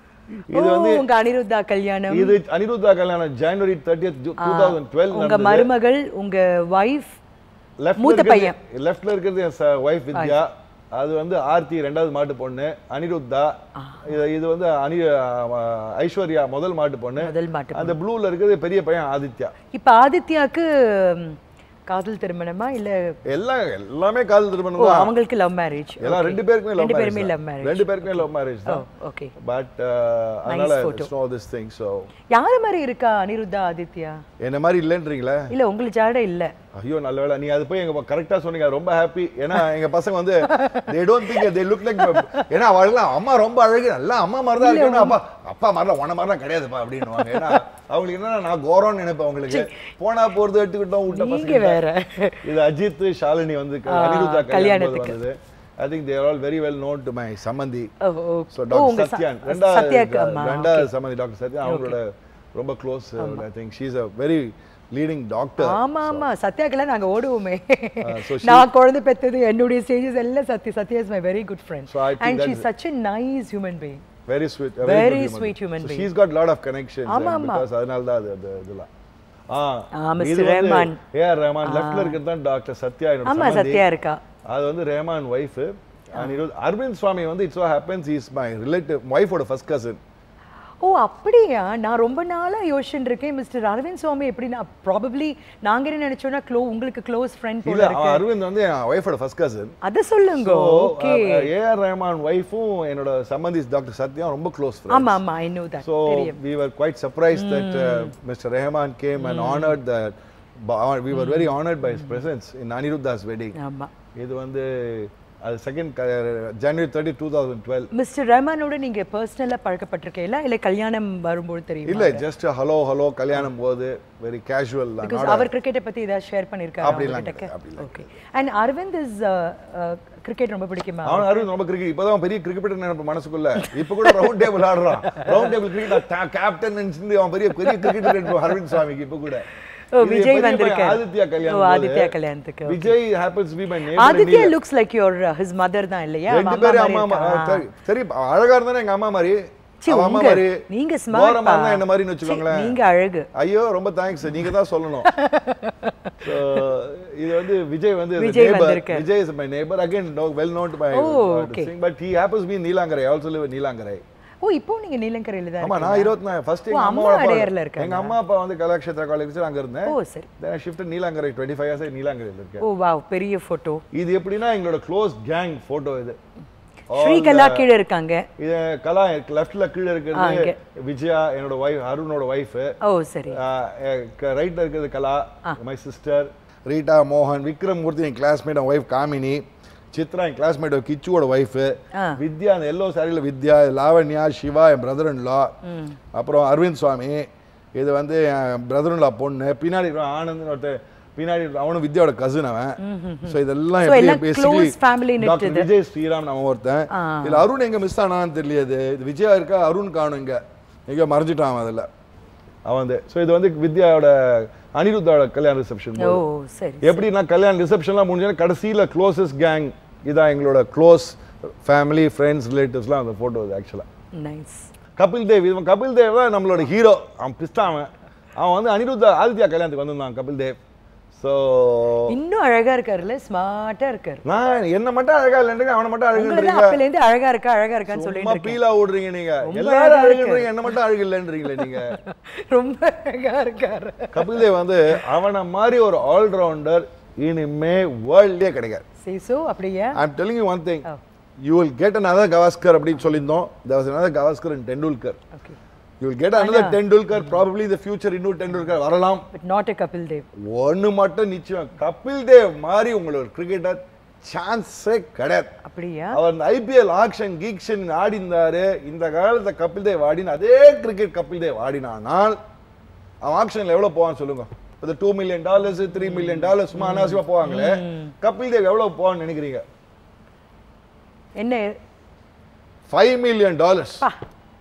இது ஓ, வந்து உங்க அனிருத்தா கல்யாணம் இது அனிருத்தா கல்யாணம் January thirtieth two thousand twelve உங்க மருமகள் உங்க வைஃப் லெஃப்ட்ல மூத்த இருக்கிறது பையன். லெஃப்ட்ல இருக்கிறது என் ஒய்ஃப் வித்யா அது வந்து ஆர்த்தி ரெண்டாவது மாட்டு பொண்ணு அனிருத்தா இது இது வந்து அனி அஹ், ஐஸ்வர்யா முதல் மாட்டு பொண்ணு முதல் மாட்டு அந்த ப்ளூல இருக்கிறது பெரிய பையன் ஆதித்யா இப்ப ஆதித்யாக்கு ம், காதல் திருமணமா இல்ல எல்லாம் எல்லாமே காதல் ஓ திருமணம் தான் அவங்களுக்கு லவ் மேரேஜ் எல்லாம் ரெண்டு பேருக்குமே லவ் ரெண்டு பேருமே மேரேஜ் லவ் மேரேஜ் ரெண்டு பேருக்குமே லவ் மேரேஜ் தான் ஓகே பட் அதனால photo. It's no this thing so யார மாதிரி இருக்கா அனிருத்தா ஆதித்யா என்ன மாதிரி இல்லைன்றீங்களே இல்ல உங்களுக்கு ஜாட இல்ல ஐயோ நல்ல வேளை நீ அது போய் எங்க கரெக்டா சொன்னீங்க ரொம்ப ஹாப்பி ஏன்னா எங்க பசங்க வந்து they don't think they look like ஏன்னா அவங்களாம் அம்மா ரொம்ப அழகு நல்லா அம்மா மாதிரி தான் இருக்கு அப்பா அப்பா மாதிரிலாம் உன மாதிரிலாம் கிடையாதுப்பா அப்படின்னுவாங்க ஏன்னா அவங்களுக்கு என்னன்னா நான் கோரம்னு நினைப்பேன் அவங்களுக்கு போனா போறது எடுத்துக்கிட்டோம் விட்ட நீங்க பசங்க வேற இது அஜித் ஷாலினி வந்து ஆ, அனிருத்தா கல்யாணத்துக்கு கல்யாணத்துக்கு. வந்தது I think they're all very well known to my சம்மந்தி ஓ, ஓ. ஸோ ஓ, டாக்டர் உங்க ச- சத்யான் சத்யாக்கு ரெண்டாவது அம்மா, ரெண்டாவது சம்மந்தி டாக்டர் சத்யான் அவங்களோட ரொம்ப close I think she is a very leading doctor ஆமா ஆமா சத்யாக்கெல்லாம் நாங்க ஓடுவோமே so she- நான் குழந்தை பெத்தது என்னுடைய ஸ்டேஜஸ் எல்லாம் Sathya Sathya is my very good friend So I think and she that- such a nice human being very sweet Very sweet human being. She's got lot of connections ஆமா, ஆமா. Because அதனால தான் அது அது இதெல்லாம் ஆ ஆ, Mr. இது வந்து ரஹ்மான். ஏஆர் ரஹ்மான் லெஃப்ட்ல இருக்கிறது தான் டாக்டர் சத்யா என்னோட ஆமா சம்மந்தி. சத்யா இருக்கா அது வந்து ரஹ்மான் ஒய்ஃப் அண்ட் இது அரவிந்த் சுவாமி வந்து it's happens is my relative ஒய்ஃபோட ஃபர்ஸ்ட் கசின் ஓ அப்படியா நான் ரொம்ப நாளா யோசிச்சுட்டு இருக்கேன் மிஸ்டர் அரவிந்த் சுவாமி எப்படின்னா ப்ராபப்ளி நாங்க என்ன நினைச்சோம்னா க்ளோ உங்களுக்கு க்ளோஸ் ஃப்ரெண்ட் இல்ல போல இருக்கு அவன் அரவிந்த் வந்து என் ஒய்ஃபோட ஃபர்ஸ்ட் கசின் அத சொல்லுங்க ஓகே ஏஆர் ரஹ்மான் ஒய்ஃபும் என்னோட சம்மந்தி டாக்டர் சத்யா ரொம்ப க்ளோஸ் ஆமா ஆமா ஐ நோ தட் So தெரியும் we were quite surprised that uh, Mr. Rahman came and honored that. ba- We were very honored by his presence in Aniruddha's wedding. ஆமா இது வந்து அது second January thirty two thousand twelve mister ரஹ்மானோட நீங்க பர்சனலா பழக்கப்பட்டிருக்கீங்களா இல்ல கல்யாணம் வரும்போது தெரியும் இல்ல ஜஸ்ட் ஹலோ ஹலோ கல்யாணம் போது வெரி கேஷுவல் தான் பிகாஸ் அவர் கிரிக்கெட்டை பத்தி ஏதாவது ஷேர் பண்ணிருக்காரு அப்படிலாம் அவங்க கிடையாது, அப்படிலாம் okay and Aravind is cricket ரொம்ப பிடிக்குமா அவன் அரவிந்த் ரொம்ப கிரிக்கெட் இப்பதான் அவன் பெரிய கிரிக்கெட்டர் நினைப்பு மனசுக்குள்ள இப்ப கூட ரவுண்ட் டேபிள் ஆடுறான் ரவுண்ட் டேபிள் கிரிக்கெட் கேப்டன் அவன் பெரிய பெரிய கிரிக்கெட்டர் அரவிந்த் சுவாமிக்கு இப்ப கூட ஓ இது விஜய் பெரிய பையன் வந்திருக்காரு ஆதித்யா ஓ கல்யாணம் ஆதித்யா கல்யாணத்துக்கு Vijay happens be my Aditya looks like your his mother தான் இல்லையா ரெண்டு அவ பேரும் அம்மா அம்மா மாதிரி மா- இருக்கா? சரி, சரி அழகா இருந்தானே எங்க அம்மா மாதிரி சீ, அவ அம்மா உங்க- மாதிரி நீங்க ஓரமா ஸ்மார்ட் இருந்தா என்ன மாதிரின்னு வச்சுக்கோங்களேன் நீங்க அழகு ஐயோ ரொம்ப தேங்க்ஸ் நீங்க தான் சொல்லணும் So, இது வந்து விஜய் வந்து விஜய் neighbor. வந்திருக்காரு. Vijay is my neighbour again well known to my Oh, okay. But he happens be Neelankarai also live Neelankarai ஓ இப்போ நீங்க நீலங்கரையில தான் ஆமா இருக்கீங்களா? நான் இருபத்தி நாலு ஃபர்ஸ்ட் எங்க ஓ, அம்மா அம்மா அடையார்ல இருக்காங்க. எங்க அம்மா அப்பா வந்து கலாக்ஷேத்ரா காலேஜ் அங்க இருந்தேன் ஓ சரி then shift Neelankarai twenty five years நீலாங்கரையில் இருக்கேன் ஓ வாவ் பெரிய போட்டோ இது எப்படின்னா எங்களோட க்ளோஸ் கேங் போட்டோ இது ஸ்ரீகலா கீழே இருக்காங்க இது கலா லெஃப்ட்ல கீழே ஆ, இருக்கிறது இங்க. விஜயா என்னோட ஒய்ஃப் அருணோட ஒய்ஃப் ஓ சரி ரைட்ல இருக்கிறது கலா மை சிஸ்டர் ரீட்டா மோகன் விக்ரம் மூர்த்தி என் கிளாஸ்மேட் என் ஒய்ஃப் காமினி சித்ரா என் கிளாஸ்மேட் கிச்சுவோட ஒய்ஃப் ஆ. வித்யா அந்த எல்லோ சாரியில் வித்யா லாவண்யா சிவா என் பிரதர் இன் லா அப்புறம் அரவிந்த் சுவாமி இது வந்து என் பிரதர் இன் லா பொண்ணு பின்னாடி இருக்கிற ஆனந்த்னு ஒருத்தர் பின்னாடி இருக்கிற அவனும் வித்யாவோட கசின் அவன் ஸோ இதெல்லாம் So, எப்படி எல்லாம் basically close family knit doctor இது. விஜய் ஸ்ரீராம் நம்ம ஒருத்தன் ஆ. இதுல அருண் எங்க மிஸ் ஆனான்னு தெரியலையாது இது விஜயா இருக்கா அருண் காணும் இங்க எங்க மறைஞ்சிட்டான் அவன் அதுல அவன் வந்து ஸோ இது வந்து வித்யாவோட அனிருத்தாவோட கல்யாண ரிசப்ஷன் ஓ சரி எப்படின்னா கல்யாண ரிசப்ஷன்லாம் முடிஞ்சோன்னா கடைசியில க்ளோசஸ்ட் கேங் இதான் எங்களோட க்ளோஸ் ஃபேமிலி ஃப்ரெண்ட்ஸ் ரிலேட்டிவ்ஸ்லாம் அந்த ஃபோட்டோ இது ஆக்சுவலாக நைஸ் கபில் தேவ் இவன் கபில் தேவ் தான் நம்மளோட ஹீரோ அவன் பிஸ்தான் அவன் அவன் வந்து அனிருத்தா ஆதித்யா கல்யாணத்துக்கு வந்திருந்தான் கபில் தேவ் ஸோ இன்னும் அழகா இருக்காருல்ல ஸ்மார்ட்டா இருக்காரு நான் என்ன மட்டும் அழகா இல்லைன்றீங்க அவனை மட்டும் உங்களை அழகுன்றீங்க அப்பல இருந்து அழகா இருக்கா அழகா இருக்கான்னு சும்மா சொல்லிட்டு இருக்கேன் பீலா ஓடுறீங்க நீங்க ரொம்ப எல்லாரும் அழகா அழகுன்றீங்க என்ன மட்டும் அழகு இல்லைன்றீங்களே நீங்க ரொம்ப அழகா இருக்காரு கபில் தேவ் வந்து அவனை மாதிரி ஒரு ஆல்ரவுண்டர் இனிமே வேர்ல்ட்லயே கிடைக்காது சிசு அப்படியா I'm telling you one thing Oh. You will get another Gavaskar அப்படின்னு சொல்லியிருந்தோம் there was another Gavaskar in Tendulkar okay you will get another Tendulkar probably the future இன்னும் டெண்டுல்கர் வரலாம் but not a Kapil Dev ஒன்னு மட்டும் நிச்சயம் கபில் தேவ் மாதிரி உங்களோட கிரிக்கெட்டர் சான்ஸே கிடையாது அப்படியா அவர் இந்த ஐபிஎல் ஆக்ஷன் கீக்ஷன் ஆடிந்தாரு இந்த காலத்துல கபில் தேவ் ஆடின அதே கிரிக்கெட் கபில் தேவ் ஆடினானால் அவன் ஆக்ஷன்ல எவ்வளவு போவான்னு சொல்லுங்க இந்த two million dollars three million dollars சும்மா அனாவசியமா போவாங்களே கபில் தேவ் எவ்வளவு போவான்னு நினைக்கிறீங்க என்ன ஃபைவ் மில்லியன் டாலர்ஸ் பா.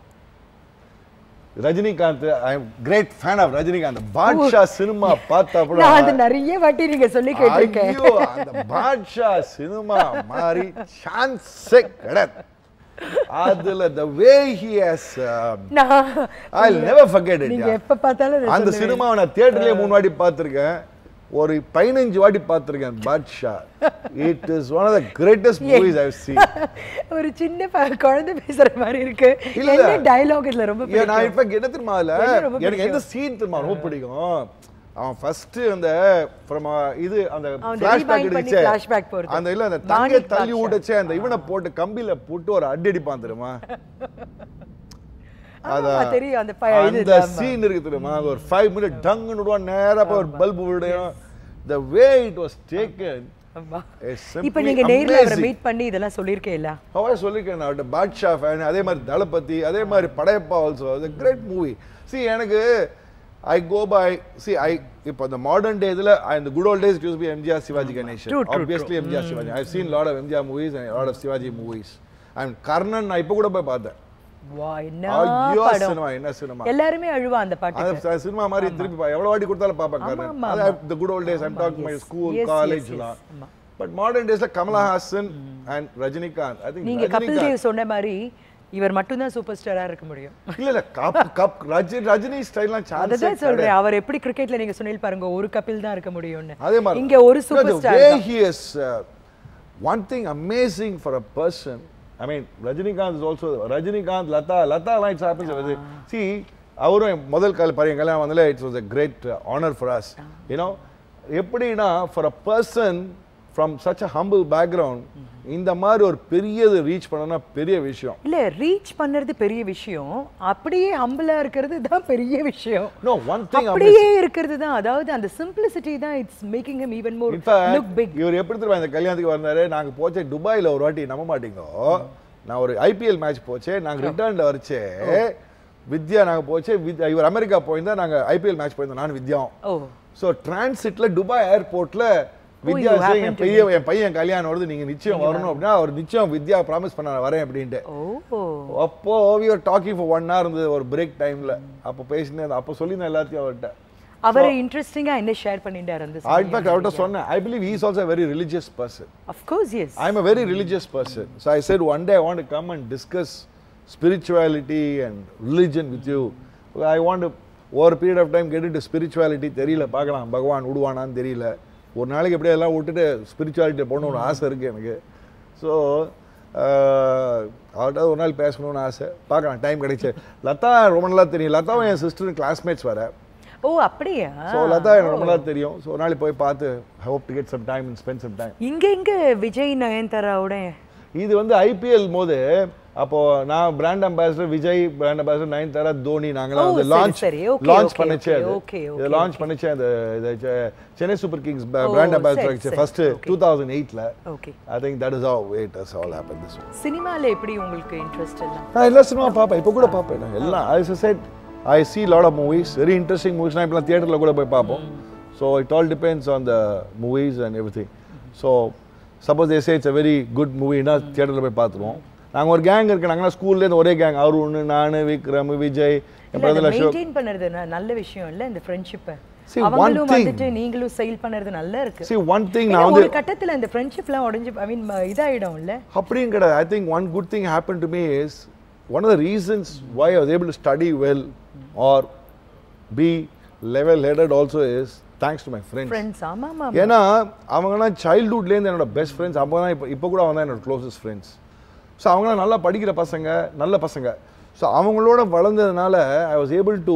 Rajinikanth I am great fan of Rajinikanth Baasha cinema பார்த்தா நான் அது கூட நிறைய வாட்டி நீங்க சொல்லி கேட்டிருக்கேன் ஐயோ அந்த பாட்ஷா சினிமா மாதிரி சான்ஸே கிடையாது அதுல the way he has uh, நான் I'll never forget it நீங்க yeah. எப்ப பார்த்தாலும் அதை அந்த சொல்லுவீங்க. சினிமாவை நான் தியேட்டர்லயே மூணு வாட்டி பார்த்திருக்கேன் ஒரு பதினஞ்சு வாட்டி பார்த்திருக்கேன் Baasha it is one of the greatest movies I seen ஒரு சின்ன ப- குழந்தை பேசுற மாதிரி இருக்கு இல்ல. என்ன டயலாக் இதுல ரொம்ப ஏன் நான் பிடிக்கும் இன்ஃபேக்ட் என்ன தெரியுமா அதுல என்ன ரொம்ப எனக்கு எந்த சீன் தெரியுமா ரொம்ப பிடிக்கும் அவன் ஃபர்ஸ்ட் அந்த from இது அந்த அவன் ஃபிளாஷ்பேக் rewind பண்ணி எடுச்சே flashback போறது. அந்த இல்ல அந்த தங்க மாணிக் தள்ளி பாட்ஷா. விட்டுச்சே அந்த இவனை போட்டு கம்பியில போட்டு ஒரு அடி அடிப்பான் தெரியுமா ஆமா, தெரியும் அந்த ப- இது அந்த ஆமா. சீன் இருக்கு தெரியுமா அது ஒரு ஃபைவ் மினிட் டங்குன்னு விடுவான் நேரா போய் ஒரு பல்பு விடும் the way it was taken ஆமா. is இப்ப simply நீங்க நேர்ல அவரை amazing. மீட் பண்ணி இதெல்லாம் சொல்லிருக்கேல்ல அவன் சொல்லியிருக்கேன் அவர்கிட்ட பாட்ஷா ஃபேன் அதே மாதிரி தளபதி அதே மாதிரி படையப்பா ஆல்சோ அது கிரேட் மூவி சி எனக்கு ஐ கோ பை சி ஐ இப்போ இந்த மாடர்ன் டே இதில் இந்த good old days use be MGR Sivaji Ganesan True, true, obviously MGR Sivaji I seen lot of MGR movies and lot of Sivaji movies and Karnan நான் இப்போ கூட போய் பார்த்தேன் வா என்ன ஐயோ படம் சினிமா என்ன சினிமா எல்லாருமே அழுவா அந்த பாட்டுக்கு அந்த சினிமா மாதிரி திருப்பி பா- எவ்வளவு வாட்டி கொடுத்தாலும் பார்ப்பேன் ஆமா, கர்ணன் ஆமா, அது the good old days I'm talking my yes. School Yes, yes, காலேஜ்லாம் yes. ஆமா. பட் மாடர்ன் டேஸ்ல Kamal Haasan and Rajinikanth I think நீங்க கபில் தேவ் சொன்ன மாதிரி இவர் மட்டும்தான் சூப்பர் ஸ்டாரா இருக்க முடியும் இல்ல இல்ல கப் கப் ரஜினி ரஜினி ஸ்டைல்லாம் சான்ஸ் அதுதான் சொல்றேன் அவர் எப்படி கிரிக்கெட்ல நீங்க சொன்னீங்க பாருங்க ஒரு கபில் தான் இருக்க முடியும்னு அதே மாதிரி இங்க ஒரு super star way he is one thing amazing for a person I mean Rajinikanth is also Rajinikanth Latha Latha லாம் இட்ஸ் ஹேப்பன்ஸ் சி அவரும் என் முதல் கால பையன் கல்யாணம் வந்தல it's was a great honour for us you know எப்படின்னா for a person from such a humble background இந்த மாதிரி ஒரு பெரியது ரீச் பண்ணனா பெரிய விஷயம் இல்ல ரீச் பண்றது பெரிய விஷயம் அப்படியே ஹம்பிளா இருக்கிறது தான் பெரிய விஷயம் நோ ஒன் திங் அப்படியே இருக்கிறது தான் அதாவது அந்த சிம்பிளிசிட்டி தான் it's making him even more in fact look big இவர் எப்படி தெரியுமா இந்த கல்யாணத்துக்கு வந்தாரு நாங்க போச்சே துபாயில ஒரு வாட்டி நம்ப மாட்டீங்க நான் ஒரு ஐபிஎல் மேட்ச் போச்சே நாங்க ரிட்டர்ன்ல வரைச்சே வித்யா நாங்க போச்சே வித்- இவர் அமெரிக்கா போயிருந்தா நாங்க ஐபிஎல் மேட்ச் போயிருந்தோம் நான் வித்யாவும் ஓ ஸோ டிரான்சிட்ல துபாய் ஏர்போர்ட்ல வித்யா you say, happened N to பையன் என் பையன் கல்யாணம் வருது நீங்க நிச்சயம் வரணும் அப்படின்னா அவர் நிச்சயம் வித்யா ப்ராமிஸ் பண்ண நான் வரேன் அப்படின்ட்டு ஓ அப்போ we are talking for one hour இருந்தது ஒரு பிரேக் டைம்ல அப்போ பேசினேன் அப்போ சொல்லியிருந்தேன் எல்லாத்தையும் அவர்கிட்ட அவர் இன்ட்ரெஸ்டிங்கா என்ன ஷேர் பண்ணிட்டார் அந்த இன்ஃபேக்ட் அவர்கிட்ட சொன்னேன் I believe is also very religious person of course yes I'm a very religious person. So I said one day I want to come and discuss spirituality and religion with you. I want to over a period of time get into spirituality தெரியல பார்க்கலாம் பகவான் விடுவானான்னு தெரியல ஒரு நாளைக்கு எப்படியே எல்லாம் விட்டுட்டு spirituality போகணும்னு ஒரு ஆசை இருக்குது எனக்கு ஸோ அவர்கிட்ட ஒரு நாள் பேசணும்னு ஆசை பார்க்கலாம் டைம் கிடைச்சு லதா ரொம்ப நல்லா தெரியும் லதாவும் என் சிஸ்டரும் கிளாஸ்மேட்ஸ் வேறு ஓ அப்படியா ஸோ லதா எனக்கு ரொம்ப நல்லா தெரியும் ஸோ ஒரு நாளைக்கு போய் பார்த்து hope to get some time and spend some time இங்க இங்க விஜய் நயன்தாராவோட இது வந்து ஐபிஎல் போது அப்போ நான் brand ambassador Vijay brand ambassador Nayanthara Dhoni நாங்களாம் ஓ, வந்து சரி, லான்ச் சரி. Okay, லான்ச் okay, பண்ணுச்சு okay, அது okay, இதை okay, லான்ச் பண்ணுச்சு அந்த இது செ- சென்னை சூப்பர் கிங்ஸ் பிராண்ட் சரி, அம்பாசிடர் சரி, ஃபர்ஸ்ட் okay. டூ தௌசண்ட் எயிட்ல okay I think that is how it is all happen this சினிமால எப்படி உங்களுக்கு இன்ட்ரெஸ்ட் எல்லாம் நான் எல்லா சினிமா பார்ப்பேன் இப்போ கூட பார்ப்பேன் நான் எல்லாம் I said I see lot of movies very interesting movies நான் இப்போலாம் தியேட்டரில் கூட போய் பார்ப்போம் so it all depends on the movies and every everything so suppose ஏசே இட்ஸ் அ வெரி குட் மூவினா தியேட்டரில் போய் பார்த்துருவோம் நாங்கள் ஒரு கேங் இருக்கு நாங்களாம் ஸ்கூல்லேருந்து ஒரே கேங் அருண் நான் விக்ரம் விஜய் என் பிரதர் அசோக் மெயின்டைன் பண்றது ந- நல்ல விஷயம் இல்ல இந்த ஃப்ரெண்ட்ஷிப்பை See, one அவங்களும் thing- வந்துட்டு நீங்களும் செயல் பண்றது நல்லா இருக்கு சி ஒன் திங் ஏன்னா நான் வந்து ஒரு கட்டத்துல இந்த ஃப்ரெண்ட்ஷிப்லாம் உடைஞ்சு ஐ மீன் இதாயிடும்ல அப்படியும் கிடையாது I think one good thing happen to me is one of the reasons why I was able to study well or be level headed also is thanks to my friends friends ஆமா ஆமா ஏன்னா அவங்கலாம் சைல்ட்ஹுட்லேருந்து என்னோட best friends அவங்க தான் இப்போ இப்போ கூட அவங்க தான் என்னோட க்ளோசஸ்ட் ஃப்ரெண்ட்ஸ் ஸோ அவங்களாம் நல்லா படிக்கிற பசங்க நல்ல பசங்க ஸோ அவங்களோட வளர்ந்ததுனால I was able to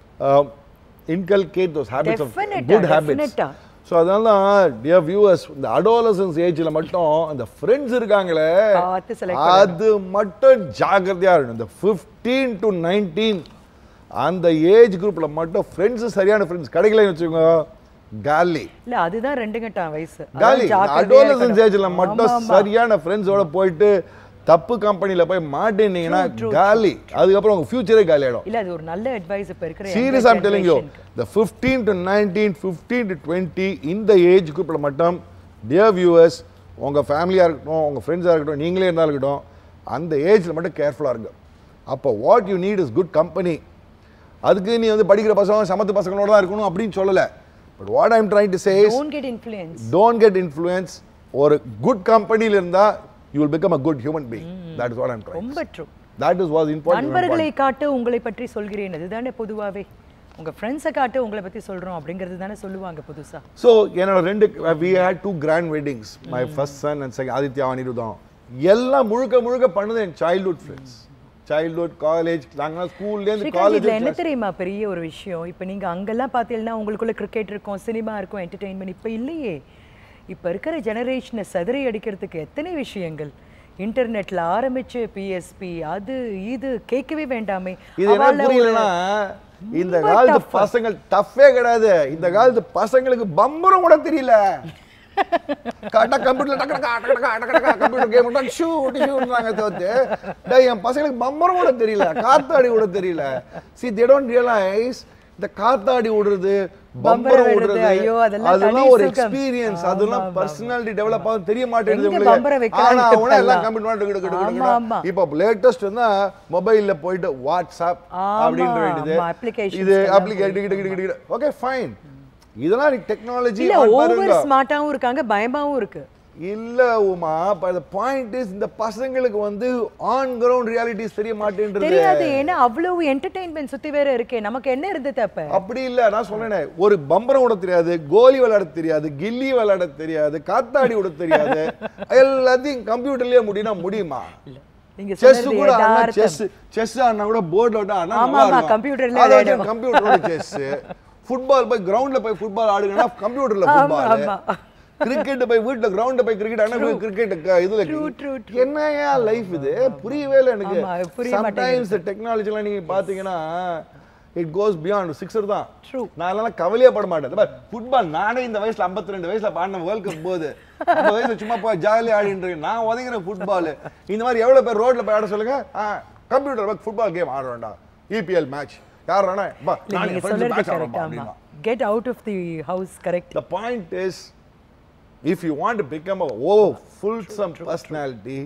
inculcate those habits of Definite-ஆ, குட் ஹேபிட்ஸ் definite-ஆ. ஸோ அதனால தான் டியர் வியூவர்ஸ் இந்த அடோலசன்ஸ் ஏஜில் மட்டும் அந்த ஃப்ரெண்ட்ஸ் இருக்காங்களே பார்த்து select அது மட்டும் ஜாக்கிரதையா இருக்கணும் இந்த ஃபிஃப்டீன் டு நைன்டீன் அந்த ஏஜ் குரூப்ல மட்டும் ஃப்ரெண்ட்ஸ் சரியான ஃப்ரெண்ட்ஸ் கிடைக்கலன்னு வச்சுக்கோங்க காலி இல்ல அதுதான் ரெண்டு கட்டம் வயசு அதான் காலி ஜாக்கிரதையா அடோலசன்ஸ் இருக்கணும். ஏஜ்ல மட்டும் ஆமா, ஆமா. சரியான ஃப்ரெண்ட்ஸோட போயிட்டு தப்பு கம்பெனில போய் மாட்டேனீங்கன்னா காலி அதுக்கப்புறம் உங்க ஃபியூச்சரே காலி ஆயிடும் இல்ல அது ஒரு நல்ல அட்வைஸ் இப்ப இருக்கிற serious I'm telling you the fifteen to nineteen fifteen to twenty இந்த ஏஜ் குரூப்பில் மட்டும் டியர் வியூவர்ஸ் உங்கள் ஃபேமிலியாக இருக்கட்டும் உங்கள் ஃப்ரெண்ட்ஸாக இருக்கட்டும் நீங்களே இருந்தாலும் இருக்கட்டும் அந்த ஏஜில் மட்டும் கேர்ஃபுல்லாக இருங்க அப்போ what you need is good company அதுக்கு நீ வந்து படிக்கிற பசங்க சமத்து பசங்களோட தான் இருக்கணும் அப்படின்னு சொல்லலை but what I'm trying to say don't get influence don't get influence ஒரு குட் கம்பெனியில் இருந்தால் you will become a good human being that is what I'm trying ரொம்ப true that is was important நண்பர்களை காட்டு உங்களை பற்றி சொல்கிறேன் அதுதானே பொதுவாவே உங்க ஃப்ரெண்ட்ஸை காட்டு உங்களை பத்தி சொல்றோம் அப்படிங்கிறது தானே சொல்லுவாங்க புதுசா ஸோ என்னோட ரெண்டு we had two grand weddings my first son and second Aditya அனிருதம் எல்லாம் முழுக்க முழுக்க பண்ணது என் சைல்ட்ஹுட் ஃப்ரெண்ட்ஸ் சைல்ட்ஹுட் காலேஜ் நாங்களாம் ஸ்கூல்லேருந்து ஸ்ரீகாந்த் காலேஜ் இதுல என்ன தெரியுமா பெரிய ஒரு விஷயம் இப்ப நீங்க அங்கெல்லாம் பார்த்தீங்கன்னா உங்களுக்குள்ள கிரிக்கெட் இருக்கும் சினிமா இருக்கும் என்டர்டெயின்மெண்ட் இப்ப இல்லையே இப்ப இருக்கிற ஜெனரேஷனை சதுரை அடிக்கிறதுக்கு எத்தனை விஷயங்கள் இன்டர்நெட்ல ஆரம்பிச்சு பிஎஸ்பி அது இது கேட்கவே வேண்டாமே இது என்ன அவால ஒரு- புரியலன்னா இந்த ரொம்ப காலத்து tough. பசங்க டஃப்பே கிடையாது இந்த காலத்து பசங்களுக்கு பம்பரம் கூட தெரியல கரெக்டாக கம்ப்யூட்டர்ல டக்கு டக்கு டக்கு டக்கு டக்கு டக்கு கம்ப்யூட்டர் கேம் விட்டா ஷூ ஷூன்றாங்க தோத்து டேய் என் பசங்களுக்கு பம்பரம் கூட தெரியல காத்தாடி கூட தெரியல சி தே டோன்ட் ரியலைஸ் இந்த காத்தாடி விடுறது பம்பரம் விடுறது, விடுறது ஐயோ, அதெல்லாம் அதெல்லாம் தனி ஒரு சுகம். எக்ஸ்பீரியன்ஸ் ஆமா, அதெல்லாம் ஆமா, பர்சனாலிட்டி டெவலப் ஆகும் தெரிய மாட்டேங்குது எங்க பம்பரம் உங்களுக்கு வைக்கிறாங்க ஆனா அவனா எல்லாம் இப்பெல்லாம். கம்ப்யூட்டர் ஆமா, ஆமா. இப்போ லேட்டஸ்ட் வந்து மொபைல்ல போயிட்டு வாட்ஸ்அப் ஆமா, அப்படின்ற வேண்டியது ஆமா, applications இது எல்லாம் அப்ளிகேஷன் ஓகே ஃபைன் இதெல்லாம் நீ டெக்னாலஜி இல்ல ஓவர் ஸ்மார்ட்டாவும் இருக்காங்க பயமாவும் இருக்கு இல்ல Uma but the point is இந்த பசங்களுக்கு வந்து ஆன் கிரவுண்ட் ரியாலிட்டிஸ் தெரிய மாட்டேன்றது தெரியாது ஏன்னா அவ்வளவு என்டர்டெயின்மெண்ட் சுத்தி வேற இருக்கே நமக்கு என்ன இருந்தது அப்ப அப்படி இல்ல நான் சொன்னேனே ஒரு பம்பரம் விட தெரியாது கோலி விளையாட தெரியாது கில்லி விளையாட தெரியாது காத்தாடி விட தெரியாது எல்லாத்தையும் கம்ப்யூட்டர்லயே முடியும்னா முடியுமா நீங்க செஸ் சொன்னது கூட ஆனா யதார்த்தம். செஸ் செஸ் ஆனா கூட போர்ட்ல விட்டா ஆனா ஆமா, ஆமா, computerல விளையாடுவோம். கம்ப்யூட்டரோட செஸ் ஃபுட்பால் போய் கிரவுண்ட்ல போய் ஃபுட்பால் ஆடுங்கன்னா கம்ப்யூட்டர்ல ஆமா, ஃபுட்பால் ஆமா. கிரிக்கெட் போய் வீட்ல கிரவுண்ட்ல போய் கிரிக்கெட் ஆனா கிரிக்கெட் இதுல True, true, என்னையா லைஃப் இது புரியவே இல்லை எனக்கு ஆமா, புரிய சம்டைம்ஸ் டெக்னாலஜி எல்லாம் நீங்க பாத்தீங்கன்னா இட் கோஸ் பியாண்ட் சிக்ஸர் தான் True. நான் எல்லாம் கவலையே பட மாட்டேன் ஃபுட்பால் நானே இந்த வயசுல 52 ரெண்டு வயசுல பாடின வேர்ல்ட் கப் போது அந்த வயசுல சும்மா போய் ஜாலியா ஆடிட்டு இருக்கேன். நான் உதகிறேன் ஃபுட்பால் இந்த மாதிரி எவ்வளவு பேர் ரோட்ல போய் ஆட சொல்லுங்க கம்ப்யூட்டர் ஃபுட்பால் கேம் ஆடுறோம்டா இபிஎல் மேட்ச் யார் வேணா பா இல்ல, நான் நீங்க என் ஃப்ரெண்ட்ஸ் சொல்றது மேட்ச் கரெக்ட் ஆடுறோம் ஆமா அப்படின்னா get out of the house correct The point is, if you want to become a oh, fulsome personality,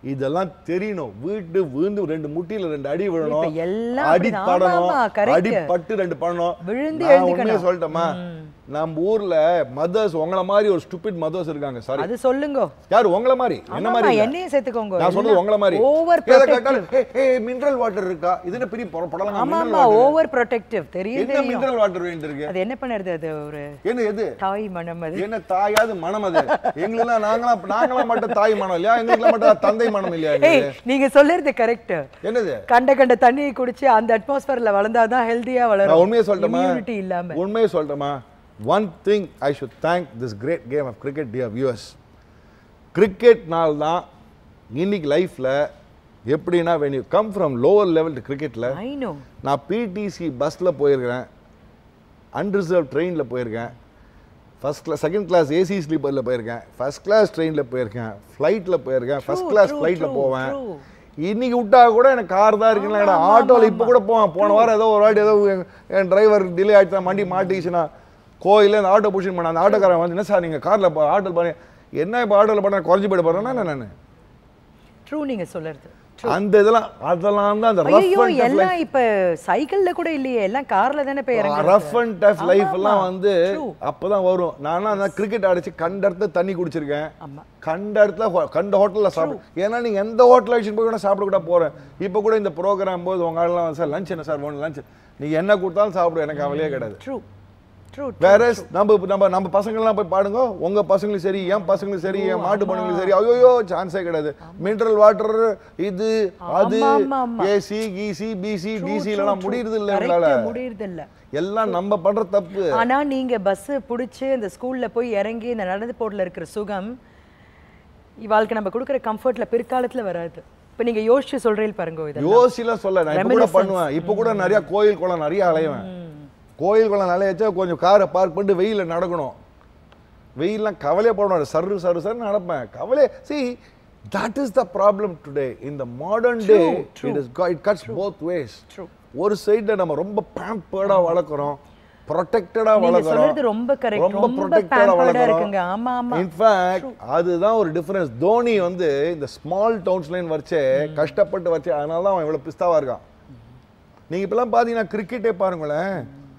இதெல்லாம் தெரியணும் வீட்டு விழுந்து ரெண்டு முட்டியில ரெண்டு அடி விழணும் இப்ப எல்லாம் அடி அப்படிதான். படணும் ஆமா, ஆமா, correct. அடி பட்டு ரெண்டு பண்ணணும் விழுந்து நான் எழுந்துக்கணும். உண்மையை சொல்லட்டுமா நம்ம ஊர்ல மதர்ஸ் உங்கள மாதிரி ஒரு ஸ்டூபிட் மதர்ஸ் இருக்காங்க சாரி அது சொல்லுங்க யார் உங்கள மாதிரி என்ன மாதிரி இல்ல. என்னையும் சேர்த்துக்கோங்க நான் சொல்றது உங்கள மாதிரி ஓவர் எதை கேட்டாலும் ஏய் மினரல் வாட்டர் இருக்கா இது என்ன பெரிய பொ- புடலங்கா ஆமா மினரல் ஆமா வாட்டர் ஓவர் ப்ரொடெக்டிவ் தெரியும் என்ன தெரியும் மினரல் வாட்டர் வேண்டி இருக்கு அது என்ன பண்ணுறது அது ஒரு என்ன எது தாய் மனம் அது என்ன தாயாவது மனம் அது எங்களுக்கெல்லாம் நாங்களாம் நாங்களாம் மட்டும் தாய் மனம் இல்லையா எங்களுக்கெல்லாம் மட்டும் தந்தை மனம் இல்லையா ஏய் எங்களுக்கு? நீங்க சொல்லுறது கரெக்ட் என்னது கண்ட கண்ட தண்ணியை குடிச்சு அந்த அட்மாஸ்பியர்ல வளர்ந்தாதான் ஹெல்தியா நான் வளரும் உண்மையை சொல்லட்டுமா இம்யூனிட்டி இல்லாம உண்மையை சொல்லட்டுமா one thing I should thank this great game of cricket dear viewers கிரிக்கெட்னால் தான் இன்னைக்கு லைஃப்ல எப்படின்னா when you come from lower level to கிரிக்கெட்ல ஐ நோ நான் பிடிசி பஸ்ஸில் போயிருக்கிறேன் அன்ரிசர்வ் ட்ரெயினில் போயிருக்கேன் first class second class AC ஸ்லீப்பரில் போயிருக்கேன் ஃபர்ஸ்ட் கிளாஸ் ட்ரெயினில் போயிருக்கேன் ஃப்ளைட்டில் போயிருக்கேன் ஃபர்ஸ்ட் கிளாஸ் true, ஃப்ளைட்டில் true, போவேன் true. இன்னைக்கு விட்டா கூட எனக்கு கார் தான் இருக்குல்ல ஆமா, ஆமா, ஆட்டோவில் ஆமா, இப்போ கூட போவேன் போன வாரம் ஏதோ ஒரு வாட்டி ஏதோ என்- என் டிரைவர் டிலே ஆகிடுச்சு வண்டி மாட்டிச்சுன்னா கோயிலில் அந்த ஆட்டோ புஷிங் பண்ண அந்த ஆட்டோக்காரன் வந்து என்ன சார் நீங்கள் காரில் ஆட்டோவில் பாருங்க என்ன இப்போ ஆட்டோவில் பண்ண குறைஞ்சி போயிட்டு போகிறேன்னா நான் ட்ரூ நீங்க சொல்லுறது அந்த இதெல்லாம் அதெல்லாம் தான் அந்த ஐயோ ரஃப் அண்ட் எல்லாம் இப்ப சைக்கிள்ல கூட இல்லையே எல்லாம் கார்ல தானே போய் இறங்குறது ரஃப் அண்ட் டஃப் ஆமா, லைஃப் எல்லாம் ஆமா. வந்து True. அப்பதான் வரும் நானும் அந்த கிரிக்கெட் அடிச்சு கண்ட இடத்துல தண்ணி குடிச்சிருக்கேன் ஆமா கண்ட இடத்துல ஹோ- கண்ட ஹோட்டல்ல சாப்பிடு ஏன்னா நீங்க எந்த ஹோட்டல் அடிச்சுட்டு போய் கூட சாப்பிட கூட போறேன் இப்போ கூட இந்த ப்ரோக்ராம் போது உங்க ஆளுலாம் சார் லஞ்ச் என்ன சார் வேணும் லஞ்ச் நீங்க என்ன கொடுத்தாலும் சாப்பிடு எனக்கு கவலையே கிடையாது ட்ரூ ட்ரூ வேற நம்ம நம்ம நம்ம பசங்கள்லாம் போய் பாடுங்க உங்க பசங்களும் சரி என் பசங்களும் சரி என் மாட்டு பொண்ணுங்களும் சரி ஐயோ சான்ஸே கிடையாது மினரல் வாட்டர் இது அது ஆமா, ஆமா, ஆமா. ஏசி கீசி பிசி டிசி எல்லாம் முடியறது இல்லை எங்களால முடியறது இல்ல எல்லாம் நம்ம பண்ற தப்பு ஆனா நீங்க பஸ் புடிச்சு இந்த ஸ்கூல்ல போய் இறங்கி இந்த நடந்து போட்ல இருக்கிற சுகம் இவாளுக்கு நம்ம கொடுக்குற கம்ஃபர்ட்ல பிற்காலத்துல வராது இப்ப நீங்க யோசிச்சு சொல்றீங்க பாருங்க இதெல்லாம் யோசிலாம் சொல்ல நான் இப்ப கூட Reminiscence. பண்ணுவேன் இப்ப கூட நிறைய கோயில் குளம் நிறைய அலைவேன் கோயில் குளம் நிறைய வச்சா கொஞ்சம் காரை பார்க் பண்ணிட்டு வெயில நடக்கணும் வெயில்லாம் கவலையே போடணும் சரு சரு சரு நடப்பேன் கவலை see that is the problem today இந்த modern day it is it cuts both ways True. ஒரு சைடுல நம்ம ரொம்ப பேம்பர்டா வளர்க்குறோம் ப்ரொடெக்டடா நீங்க வளர்க்குறோம் சொல்றது ரொம்ப correct. ரொம்ப ப்ரொடெக்டடா pampered-ஆ வளர்க்குறோம் இருக்குங்க. ஆமா, ஆமா. இன்ஃபேக்ட் அதுதான் ஒரு டிஃபரன்ஸ் தோனி வந்து இந்த ஸ்மால் டவுன்ஸ்லைன் வச்சே கஷ்டப்பட்டு வச்சே அதனால தான் அவன் இவ்வளவு பிஸ்தாவா இருக்கான் நீங்க இப்பெல்லாம் பாத்தீங்கன்னா கிரிக்கெட்டே பாருங்களேன்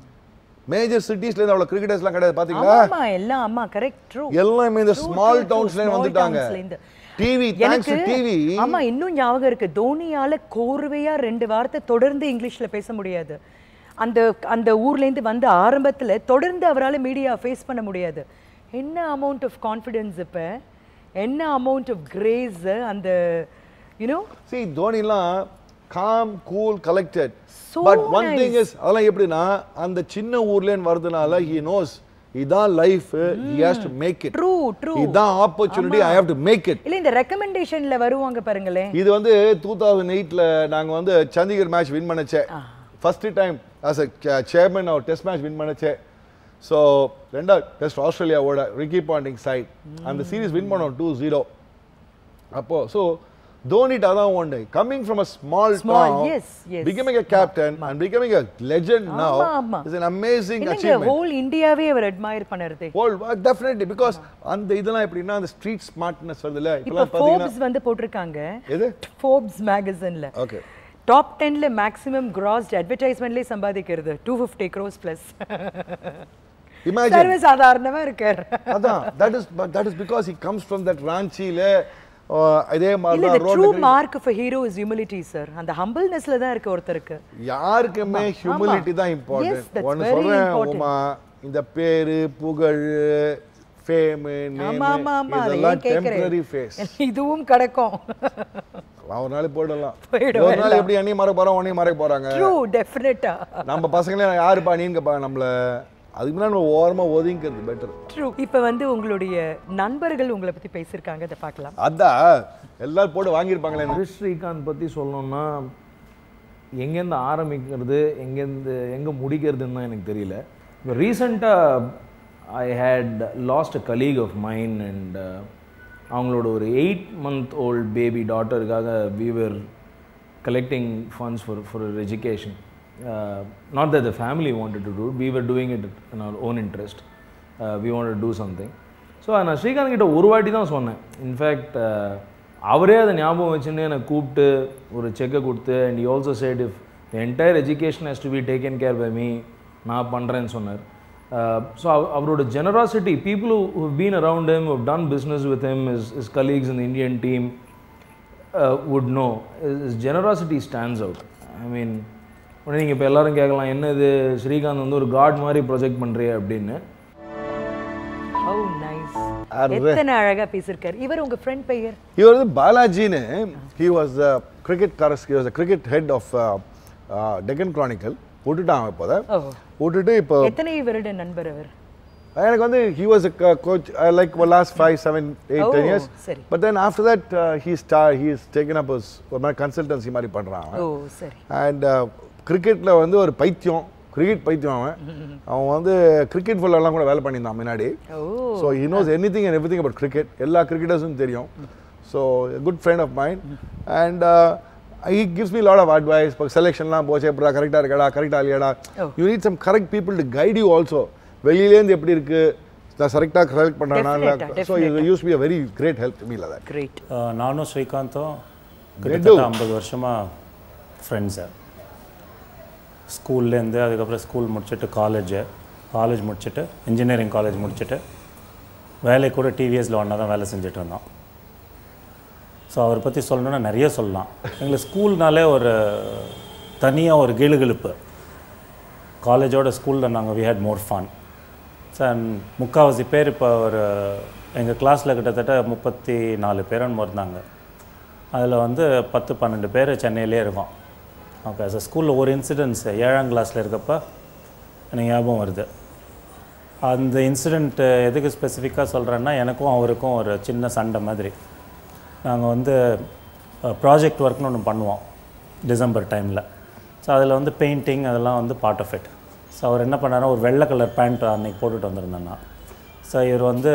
மேஜர் சிட்டிஸ்ல இருந்து அவ்வளவு கிரிக்கெட்டர்ஸ்லாம் கிடையாது பாத்தீங்களா ஆமா எல்லாம் ஆமா கரெக்ட் ட்ரூ எல்லாமே இந்த True, ஸ்மால் true, true. டவுன்ஸ்ல Small வந்துட்டாங்க townsல இருந்து. டிவி தேங்க்ஸ் டு எனக்கு டிவி ஆமா இன்னும் ஞாபகம் இருக்கு தோனியால கோர்வையா ரெண்டு வார்த்தை தொடர்ந்து இங்கிலீஷ்ல பேச முடியாது அந்த அந்த ஊர்ல இருந்து வந்த ஆரம்பத்துல தொடர்ந்து அவரால மீடியா ஃபேஸ் பண்ண முடியாது என்ன அமௌண்ட் ஆஃப் கான்ஃபிடன்ஸ் இப்ப என்ன அமௌண்ட் ஆஃப் கிரேஸ் அந்த யூனோ சி தோனிலாம் calm cool collected So but one nice. Thing is அதெல்லாம் எப்படின்னா அந்த சின்ன ஊர்லேன்னு வரதுனால ஹி நோஸ் இதான் life he has to make it true true இதான் opportunity I have to make it இல்ல இந்த ரெக்கமெண்டேஷன்ல வருவாங்க பாருங்களேன் இது வந்து டூ தௌசண்ட் எயிட்ல நாங்க வந்து சண்டிகர் மேட்ச் வின் பண்ணச்சே first time as a chairman அவர் டெஸ்ட் மேட்ச் வின் பண்ணச்சே ஸோ ரெண்டாவது டெஸ்ட் ஆஸ்திரேலியாவோட ரிக்கி பாண்டிங் சைட் அந்த சீரிஸ் வின் பண்ணோம் டூ ஜீரோ அப்போ ஸோ தோனிட் அதான் ஒன்று coming from a small Small, yes, yes. Becoming a captain and becoming a legend now ஆமா, ஆமா. இஸ் an அமேசிங் இல்லைங்க அச்சீவ்மெண்ட் ஹோல் இந்தியாவே அவர் அட்மயர் பண்ணுறது ஹோல் டெஃபினெட்லி பிகாஸ் அந்த இதெல்லாம் எப்படின்னா அந்த ஸ்ட்ரீட் ஸ்மார்ட்னஸ் வருதுல்ல இப்ப இப்பெல்லாம் பார்த்தீங்கன்னா ஃபோர்ப்ஸ் வந்து போட்டிருக்காங்க எது ஃபோர்ப்ஸ் மேகசின்ல ஓகே டாப் டென்ல மேக்ஸிமம் கிராஸ்ட் அட்வர்டைஸ்மெண்ட்லேயே சம்பாதிக்கிறது two fifty crores plus imagine சர்வ சாதாரணமா இருக்கார் அதான் that is that is because he comes from that ராஞ்சியில இதே மாதிரி இல்ல தான் இந்த ட்ரூ ரோட்ல mark for hero is humility sir அந்த ஹம்பிள்னess-ல தான் இருக்கு ஒருத்தருக்கு யாருக்குமே ஆமா. ஹியூமிலிட்டி தான் Yes, இம்பார்ட்டன்ட் that's ஒன்னு very சொல்றேன் important. உமா இந்த பேரு புகழ் ஃபேம் ஆமா ஆமா ஆமா அதை இதெல்லாம் ஏன் கேக்குறேன் டெம்பரரி ஃபேஸ் இதுவும் கிடக்கும் ஒரு நாள் போயிடலாம் போயிடும் ஒரு நாள் எப்படி அண்ணி மறைக்க போறோம் உன்னையும் மறைக்க போறாங்க ட்ரூ டெஃபினட்டா நம்ம பசங்களே யாருப்பா நீங்க கேட்பாங்க நம்மள அதுக்கு முன்னாடி நம்ம ஓரமா ஒதுங்கிக்கிறது பெட்டர் ட்ரூ இப்போ வந்து உங்களுடைய நண்பர்கள் உங்களை பத்தி பேசியிருக்காங்க அதை பார்க்கலாம் அதான் எல்லாரும் போட்டு வாங்கியிருப்பாங்களே ஹரிஷ் ஸ்ரீகாந்த் பற்றி சொல்லணும்னா எங்கேருந்து ஆரம்பிக்கிறது எங்கேருந்து எங்கே முடிக்கிறதுன்னு தான் எனக்கு தெரியல இப்போ ரீசண்டாக I had lost a colleague of mine and அவங்களோட ஒரு எயிட் மந்த் ஓல்ட் பேபி டாட்டருக்காக we were collecting funds for, for her education. Uh, not that the family wanted to do it, we were doing it in our own interest. Uh, we wanted to do something. So நான் ஸ்ரீகாந்த் கிட்ட ஒரு வாட்டி தான் சொன்னேன் in fact அவரே அதை ஞாபகம் வச்சுன்னு என்னை கூப்பிட்டு ஒரு செக்கை கொடுத்து and you also said if the entire education has to be taken care by me நான் பண்ணுறேன்னு சொன்னார் ஸோ அவரோட generosity people who been around him have done business with him is is colleagues in Indian team would know is generosity stands out I mean உடனே நீங்கள் இப்போ எல்லாரும் கேட்கலாம் என்ன இது ஸ்ரீகாந்த் வந்து ஒரு காட் மாதிரி ப்ரொஜெக்ட் பண்ணுறிய அப்படின்னு ஹவு நைஸ் அர்ரே. எத்தனை அழகா பேசியிருக்காரு இவர் உங்க ஃப்ரெண்ட் பெயர் இவர் வந்து பாலாஜின்னு ஹி வாஸ் த கிரிக்கெட் கரஸ் he was cricket head of Deccan Chronicle விட்டுட்டான் இப்போத ஓ விட்டுட்டு இப்போ எத்தனை வருட நண்பர் அவர் எனக்கு வந்து he was coach like last five seven eight ten Oh, years சரி. But then after that he star he is taken up ஒரு மாதிரி கன்சல்டன்சி மாதிரி பண்ணுறான் ஓ சரி அண்ட் கிரிக்கெட்டில் வந்து ஒரு பைத்தியம் கிரிக்கெட் பைத்தியம் அவன் அவன் வந்து கிரிக்கெட் ஃபுல்லெல்லாம் கூட வேலை பண்ணியிருந்தான் முன்னாடி ஓ so he knows any thing and every thing about cricket எல்லா கிரிக்கெட்டர்ஸும் தெரியும் so good friend of mine and he gives me lot of advice இப்போ செலெக்ஷன்லாம் போச்சு எப்படா கரெக்டாக இருக்கடா கரெக்டாக இல்லையாடா Oh. You need some correct people to guide you also வெளியிலேருந்து எப்படி இருக்கு நான் கரெக்டாக கரெக்ட் பண்ணுறேன்னா Definite-ஆ, so you use be a very great help me இல்லை கிரேட் அஹ் நானும் ஸ்ரீகாந்தும் கிட்டத்தட்ட ஐம்பது வருஷமாக ஃப்ரெண்ட்ஸு ஸ்கூல்லேருந்து அதுக்கப்புறம் ஸ்கூல் முடிச்சுட்டு காலேஜு காலேஜ் முடிச்சுட்டு இன்ஜினியரிங் காலேஜ் முடிச்சுட்டு வேலை கூட டிவிஎஸில் ஒன்றா தான் வேலை செஞ்சுட்டு இருந்தோம் ஸோ அவரை பற்றி சொல்லணுன்னா நிறைய சொல்லலாம் எங்களுக்கு ஸ்கூல்னாலே ஒரு தனியாக ஒரு கிளுகிழுப்பு காலேஜோட ஸ்கூலில் நாங்கள் we had more fun sir முக்கால்வாசி பேர் இப்போ ஒரு எங்கள் கிளாஸில் கிட்டத்தட்ட முப்பத்தி நாலு பேருன்னு இருந்தாங்க அதில் வந்து பத்து பன்னெண்டு பேர் சென்னையிலே இருக்கோம் ஓகே சார் ஸ்கூலில் ஒரு இன்சிடென்ட்ஸ் ஏழாம் கிளாஸில் இருக்கப்ப எனக்கு ஞாபகம் வருது அந்த இன்சிடெண்ட் எதுக்கு ஸ்பெசிஃபிக்காக சொல்கிறேன்னா எனக்கும் அவருக்கும் ஒரு சின்ன சண்டை மாதிரி நாங்கள் வந்து ப்ராஜெக்ட் ஒர்க்னு ஒன்று பண்ணுவோம் டிசம்பர் டைமில் ஸோ அதில் வந்து பெயிண்டிங் அதெல்லாம் வந்து பார்ட் ஆஃப் இட் ஸோ அவர் என்ன பண்ணாருன்னா ஒரு வெள்ளை கலர் பேண்ட் அன்னைக்கு போட்டுட்டு வந்திருந்தேன் நான் ஸோ இவர் வந்து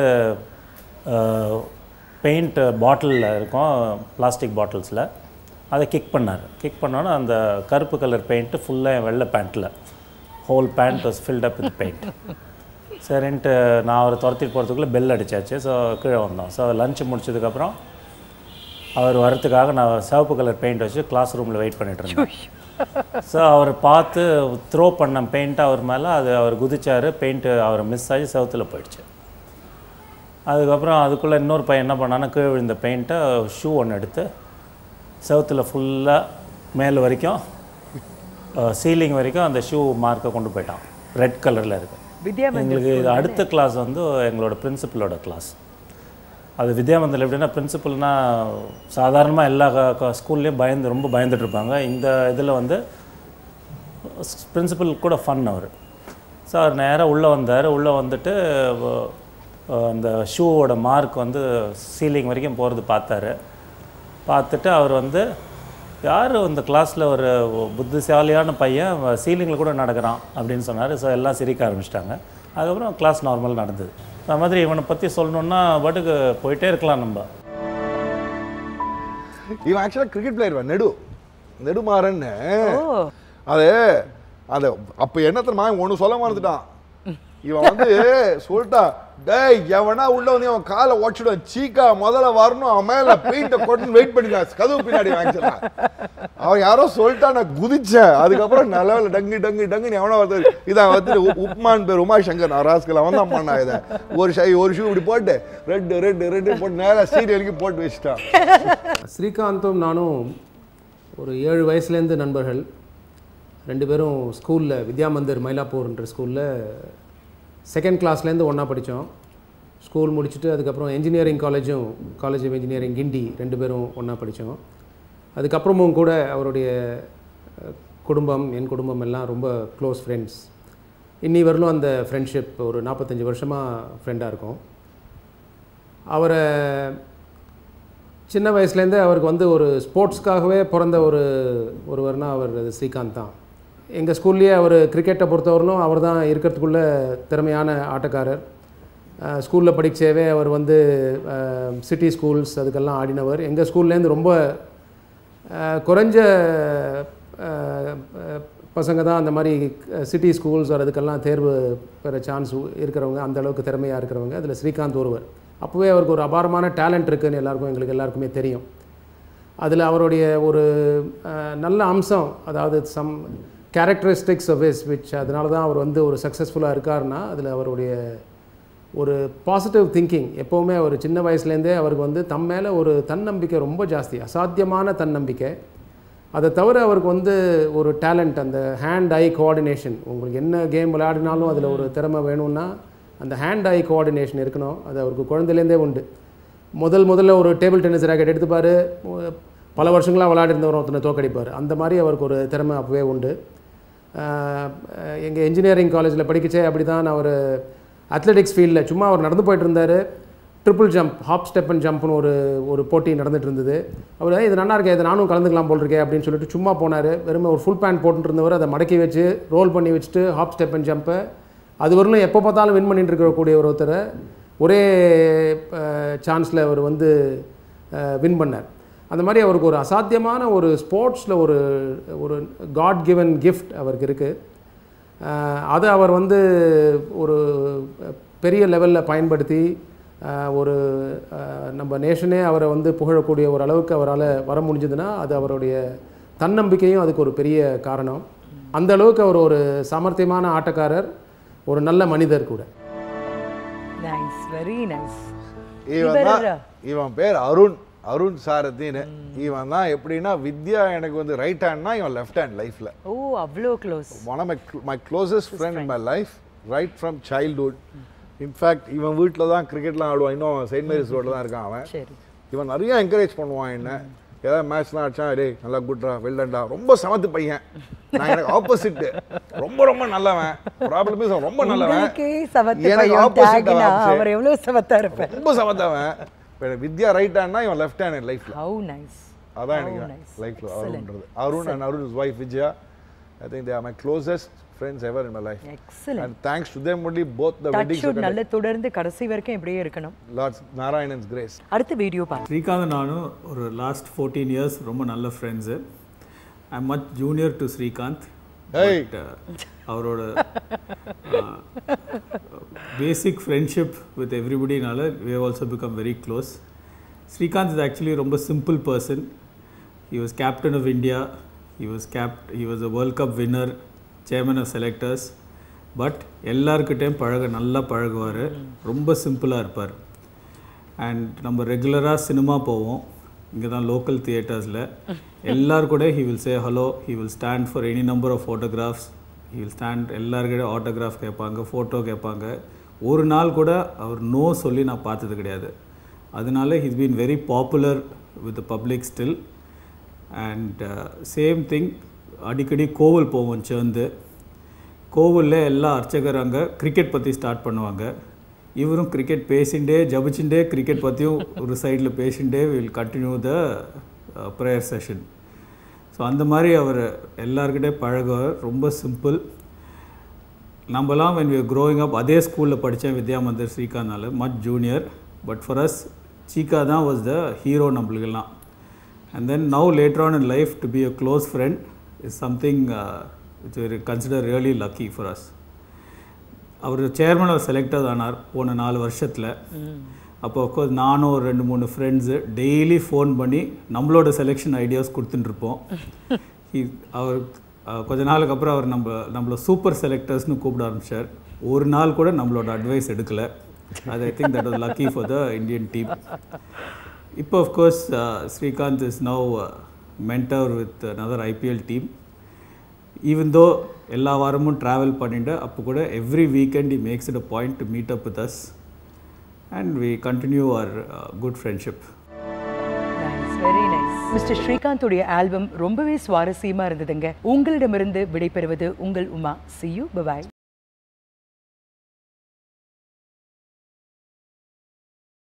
பெயிண்ட் பாட்டிலில் இருக்கும் பிளாஸ்டிக் பாட்டில்ஸில் அதை கிக் பண்ணார் கிக் பண்ணோன்னே அந்த கருப்பு கலர் பெயிண்ட்டு ஃபுல்லாக என் வெள்ளை பேண்ட்டில் whole pant was filled up with paint சரின்ட்டு நான் அவரை துரத்திட்டு போகிறதுக்குள்ளே பெல் அடிச்சாச்சு ஸோ கீழே வந்தோம் ஸோ லஞ்ச் முடிச்சதுக்கப்புறம் அவர் வரத்துக்காக நான் சிவப்பு கலர் பெயிண்ட் வச்சு கிளாஸ் ரூமில் வெயிட் பண்ணிட்டு இருந்தேன் ஸோ அவர் பார்த்து த்ரோ பண்ண பெயிண்ட் அவர் மேலே அது அவர் குதிச்சார் பெயிண்ட்டு அவர் மிஸ் ஆகி செவத்தில் போயிடுச்சு அதுக்கப்புறம் அதுக்குள்ளே இன்னொரு பையன் என்ன பண்ணான்னா கீழே விழுந்த பெயிண்ட்டை ஷூ ஒன்று எடுத்து செவத்தில் ஃபுல்லாக மேல் வரைக்கும் சீலிங் வரைக்கும் அந்த ஷூ மார்க்கை கொண்டு போயிட்டான் ரெட் கலரில் இருக்கு வித்யாமந்திர் எங்களுக்கு இது அடுத்த கிளாஸ் வந்து எங்களோட பிரின்சிபலோட கிளாஸ் அது வித்யாமந்தில் எப்படின்னா பிரின்சிபல்னா சாதாரணமாக எல்லா ஸ்கூல்லேயும் பயந்து ரொம்ப பயந்துட்டு இருப்பாங்க இந்த இதில் வந்து பிரின்சிபல் கூட ஃபன் அவர் ஸோ அவர் நேராக உள்ளே வந்தார் உள்ளே வந்துட்டு அஹ், அந்த ஷூவோட மார்க் வந்து சீலிங் வரைக்கும் போகிறது பார்த்தாரு பார்த்துட்டு அவர் வந்து யார் இந்த கிளாஸில் ஒரு புத்திசாலியான பையன் சீலிங்கில் கூட நடக்கிறான் அப்படின்னு சொன்னார் ஸோ எல்லாம் சிரிக்க ஆரம்பிச்சிட்டாங்க அதுக்கப்புறம் கிளாஸ் நார்மல் நடந்தது அந்த மாதிரி இவனை பற்றி சொல்லணுன்னா பாட்டுக்கு போயிட்டே இருக்கலாம் நம்ம இவன் ஆக்சுவலாக கிரிக்கெட் பிளேயர் நெடு நெடுமாறன்னு ஓ அது அந்த அப்போ என்ன தெரியுமா ஒன்று சொல்ல மறந்துட்டான் இவன் வந்து சொல்லிட்டான் டேய் எவனா உள்ள வந்து அவன் காலை உடச்சிடுவான் சீக்கா முதல்ல வரணும் அவன் மேல பெயிண்ட கொண்டு வெயிட் பண்ணிட்டான் கதவு பின்னாடி வாங்கிச்சான் அவன் யாரோ சொல்லிட்டான் நான் குதிச்சேன் அதுக்கப்புறம் நல்ல வேலை டங்கு டங்கு டங்குன்னு எவனோ ஒருத்தர் இதான் வந்து உ- உப்மான் பேர் உமாசங்கர் நான் ராஸ்கல் அவன் தான் பண்ணான் இதை ஒரு ஷை ஒரு ஷூ இப்படி போட்டு ரெண்டு ரெண்டு ரெண்டு போட்டு நேரா சீரியலுக்கு போட்டு வச்சுட்டான் ஸ்ரீகாந்தும் நானும் ஒரு ஏழு வயசுலேருந்து நண்பர்கள் ரெண்டு பேரும் ஸ்கூலில் வித்யாமந்திர் மயிலாப்பூர்ன்ற ஸ்கூலில் செகண்ட் கிளாஸ்லேருந்து ஒன்றா படித்தோம் ஸ்கூல் முடிச்சுட்டு அதுக்கப்புறம் இன்ஜினியரிங் காலேஜும் காலேஜ் ஆஃப் இன்ஜினியரிங் கிண்டி ரெண்டு பேரும் ஒன்றா படித்தோம் அதுக்கப்புறமும் கூட அவருடைய அஹ், குடும்பம் என் குடும்பம் எல்லாம் ரொம்ப க்ளோஸ் ஃப்ரெண்ட்ஸ் இன்னி வரலும் அந்த ஃப்ரெண்ட்ஷிப் ஒரு நாற்பத்தஞ்சு வருஷமாக ஃப்ரெண்டாக இருக்கும் அவரை சின்ன வயசுலேருந்தே அவருக்கு வந்து ஒரு ஸ்போர்ட்ஸ்க்காகவே பிறந்த ஒரு ஒருவர்னா அவர் அது ஸ்ரீகாந்த் தான் எங்கள் ஸ்கூல்லேயே அவர் கிரிக்கெட்டை பொறுத்தவரையிலும் அவர் தான் இருக்கிறதுக்குள்ள திறமையான ஆட்டக்காரர் ஸ்கூலில் படிச்சவே அவர் வந்து சிட்டி ஸ்கூல்ஸ் அதுக்கெல்லாம் ஆடினவர் எங்கள் ஸ்கூல்லேருந்து ரொம்ப அஹ், குறைஞ்ச அஹ், அஹ், பசங்க தான் அந்த மாதிரி சிட்டி ஸ்கூல்ஸ் அதுக்கெல்லாம் தேர்வு பெற சான்ஸ் இருக்கிறவங்க அந்த அளவுக்கு திறமையாக இருக்கிறவங்க அதில் ஸ்ரீகாந்த் ஒருவர் அப்போவே அவருக்கு ஒரு அபாரமான டேலண்ட் இருக்குன்னு எல்லாருக்கும் எங்களுக்கு எல்லாருக்குமே தெரியும் அதில் அவருடைய ஒரு அஹ், நல்ல அம்சம் அதாவது some characteristics of is which அதனால தான் அவர் வந்து ஒரு சக்ஸஸ்ஃபுல்லாக இருக்காருன்னா அதில் அவருடைய ஒரு பாசிட்டிவ் திங்கிங் எப்போவுமே அவர் சின்ன வயசுலேருந்தே அவருக்கு வந்து தம் மேலே ஒரு தன்னம்பிக்கை ரொம்ப ஜாஸ்தி அசாத்தியமான தன்னம்பிக்கை அதை தவிர அவருக்கு வந்து ஒரு டேலண்ட் அந்த ஹேண்ட் ஐ கோஆர்டினேஷன் உங்களுக்கு என்ன கேம் விளையாடினாலும் அதில் ஒரு திறமை வேணும்னா அந்த ஹேண்ட் ஐ கோஆர்டினேஷன் இருக்கணும் அது அவருக்கு குழந்தையிலேருந்தே உண்டு முதல் முதல்ல ஒரு டேபிள் டென்னிஸ் ராக்கெட் எடுத்துப்பார் பல வருஷங்களாக விளையாடிருந்தவர் ஒருத்தனை தோக்கடிப்பார் அந்த மாதிரி அவருக்கு ஒரு திறமை அப்போவே உண்டு எங்கள் இன்ஜினியரிங் காலேஜில் படிக்கச்சே அப்படி தான் அவர் அத்லெட்டிக்ஸ் ஃபீல்டில் சும்மா அவர் நடந்து போயிட்டு இருந்தார் triple jump hop step and ஜம்ப்னு ஒரு ஒரு போட்டி நடந்துட்டு இருந்தது அவர் "ஏய், இது நல்லா இருக்கே இது நானும் கலந்துக்கலாம் போல் இருக்கே அப்படின்னு சொல்லிட்டு சும்மா போனார் வெறும் ஒரு ஃபுல் பேண்ட் போட்டுட்டு இருந்தவர் அதை மடக்கி வச்சு ரோல் பண்ணி வச்சுட்டு ஹாப் ஸ்டெப் அண்ட் ஜம்பை அது வரலும் எப்போ பார்த்தாலும் வின் பண்ணிட்டு இருக்கக்கூடிய ஒரு ஒருத்தரை ஒரே சான்ஸில் அவர் வந்து வின் பண்ணார் அந்த மாதிரி அவருக்கு ஒரு அசாத்தியமான ஒரு ஸ்போர்ட்ஸில் ஒரு ஒரு காட் கிவன் கிஃப்ட் அவருக்கு இருக்குது அதை அவர் வந்து ஒரு பெரிய லெவலில் பயன்படுத்தி அஹ், ஒரு அஹ், நம்ம நேஷனே அவரை வந்து புகழக்கூடிய ஒரு அளவுக்கு அவரால் வர முடிஞ்சதுன்னா அது அவருடைய தன்னம்பிக்கையும் அதுக்கு ஒரு பெரிய காரணம் அந்த அளவுக்கு அவர் ஒரு சாமர்த்தியமான ஆட்டக்காரர் ஒரு நல்ல மனிதர் கூட நைஸ் வெரி நைஸ் இவன் தான் இவன் பேர் அருண் அருண் சாரதின்னு இவன் தான் எப்படின்னா வித்யா எனக்கு வந்து ரைட் ஹேண்ட்னா இவன் லெஃப்ட் ஹேண்ட் லைஃப்ல ஓ அவ்வளோ close one of my my closest friend in my life right from childhood in fact இவன் வீட்டில் தான் கிரிக்கெட்லாம் ஆடுவான் இன்னும் அவன் செயின்ட் மேரிஸ் ரோட்டில் தான் இருக்கான் அவன் சரி இவன் நிறைய என்கரேஜ் பண்ணுவான் என்ன ஏதாவது மேட்ச்லாம் அடிச்சா டேய் நல்லா குட்ரா வெல்டன்டா ரொம்ப சமத்து பையன் நான் எனக்கு ஆப்போசிட் ரொம்ப ரொம்ப நல்லவன் ப்ராப்ளம் இஸ் ரொம்ப நல்லவன் உங்களுக்கே சவத்து எனக்கு பையன் opposite டேக்னா அவன். அவர் எவ்வளோ சவத்தா இருப்பார் ரொம்ப சமத்தவன் இப்ப வித்யா ரைட் ஹேண்ட்னா இவன் லெஃப்ட் ஹேண்ட் லைஃப்ல ஹவு நைஸ் அதான் How எனக்கு nice. லைஃப்ல Excellent. அருண்ன்றது Arun and Arun is wife Vijaya I think they are my closest friends ever in my life excellent and thanks to them only both the touch weddings shoot நல்ல தொடர்ந்து கடைசி வரைக்கும் இப்படியே இருக்கணும் லார்ட்ஸ் நாராயணன்ஸ் கிரேஸ் அடுத்த வீடியோ பாருங்க ஸ்ரீகாந்த் நானும் ஒரு லாஸ்ட் ஃபோர்டீன் இயர்ஸ் ரொம்ப நல்ல friends I much junior to Srikanth Hey. But அவரோட பேசிக் ஃப்ரெண்ட்ஷிப் வித் எவ்ரிபடினால we have also become very close Srikanth is actually ரொம்ப simple person he was captain of India he was கேப்ட் he was a world cup winner chairman of selectors but எல்லாருக்கிட்டேயும் பழக நல்லா பழகுவார் ரொம்ப சிம்பிளாக இருப்பார் அண்ட் நம்ம ரெகுலராக சினிமா போவோம் இங்கே தான் லோக்கல் தியேட்டர்ஸில் எல்லார் கூட he will say hello he will stand for any number of photographs he will stand எல்லாருக்கிட்ட ஆட்டோகிராஃப் கேட்பாங்க ஃபோட்டோ கேட்பாங்க ஒரு நாள் கூட அவர் நோ சொல்லி நான் பார்த்தது கிடையாது அதனால he's been very popular with public still and same thing அடிக்கடி கோவில் போவோம் சேர்ந்து கோவிலில் எல்லா அர்ச்சகர் அங்கே கிரிக்கெட் பற்றி ஸ்டார்ட் பண்ணுவாங்க இவரும் கிரிக்கெட் பேசிண்டே ஜபிச்சுட்டே கிரிக்கெட் பற்றியும் ஒரு சைடில் பேசிண்டே will continue the prayer session so அந்த மாதிரி அவர் எல்லாருக்கிட்டே பழகுவார் ரொம்ப சிம்பிள் நம்மலாம் when we were growing up அதே ஸ்கூலில் படித்தேன் வித்யா மந்திர் ஸ்ரீகாந்தால much junior but for us Cheeka தான் வாஸ் த ஹீரோ நம்மளுக்கெல்லாம் and then now later on in life to be a close friend is something which consider really lucky for us அவர் சேர்மனாக selected ஆனார் போன நாலு வருஷத்தில் அப்போ அஃப்கோர்ஸ் நானும் ஒரு ரெண்டு மூணு ஃப்ரெண்ட்ஸு டெய்லி ஃபோன் பண்ணி நம்மளோட செலெக்ஷன் ஐடியாஸ் கொடுத்துட்டுருப்போம் அவர் அஹ், கொஞ்ச நாளுக்கு அப்புறம் அவர் நம்ம நம்மள சூப்பர் செலக்டர்ஸ்னு கூப்பிட ஆரம்பிச்சார் ஒரு நாள் கூட நம்மளோட அட்வைஸ் எடுக்கல அது I think that was lucky for the Indian team இப்போ of course Srikanth is now mentor with another IPL team even though எல்லா வாரமும் ட்ராவல் பண்ணிட்டு அப்போ கூட every weekend he makes it a point to meet up with us and we continue our good friendship nice very nice Mister ஸ்ரீகாந்தோடைய album ரொம்பவே சுவாரஸ்யமா இருந்ததுங்க உங்களிடமிருந்து விடைபெறுவது உங்கள் உமா சி யூ பபாய்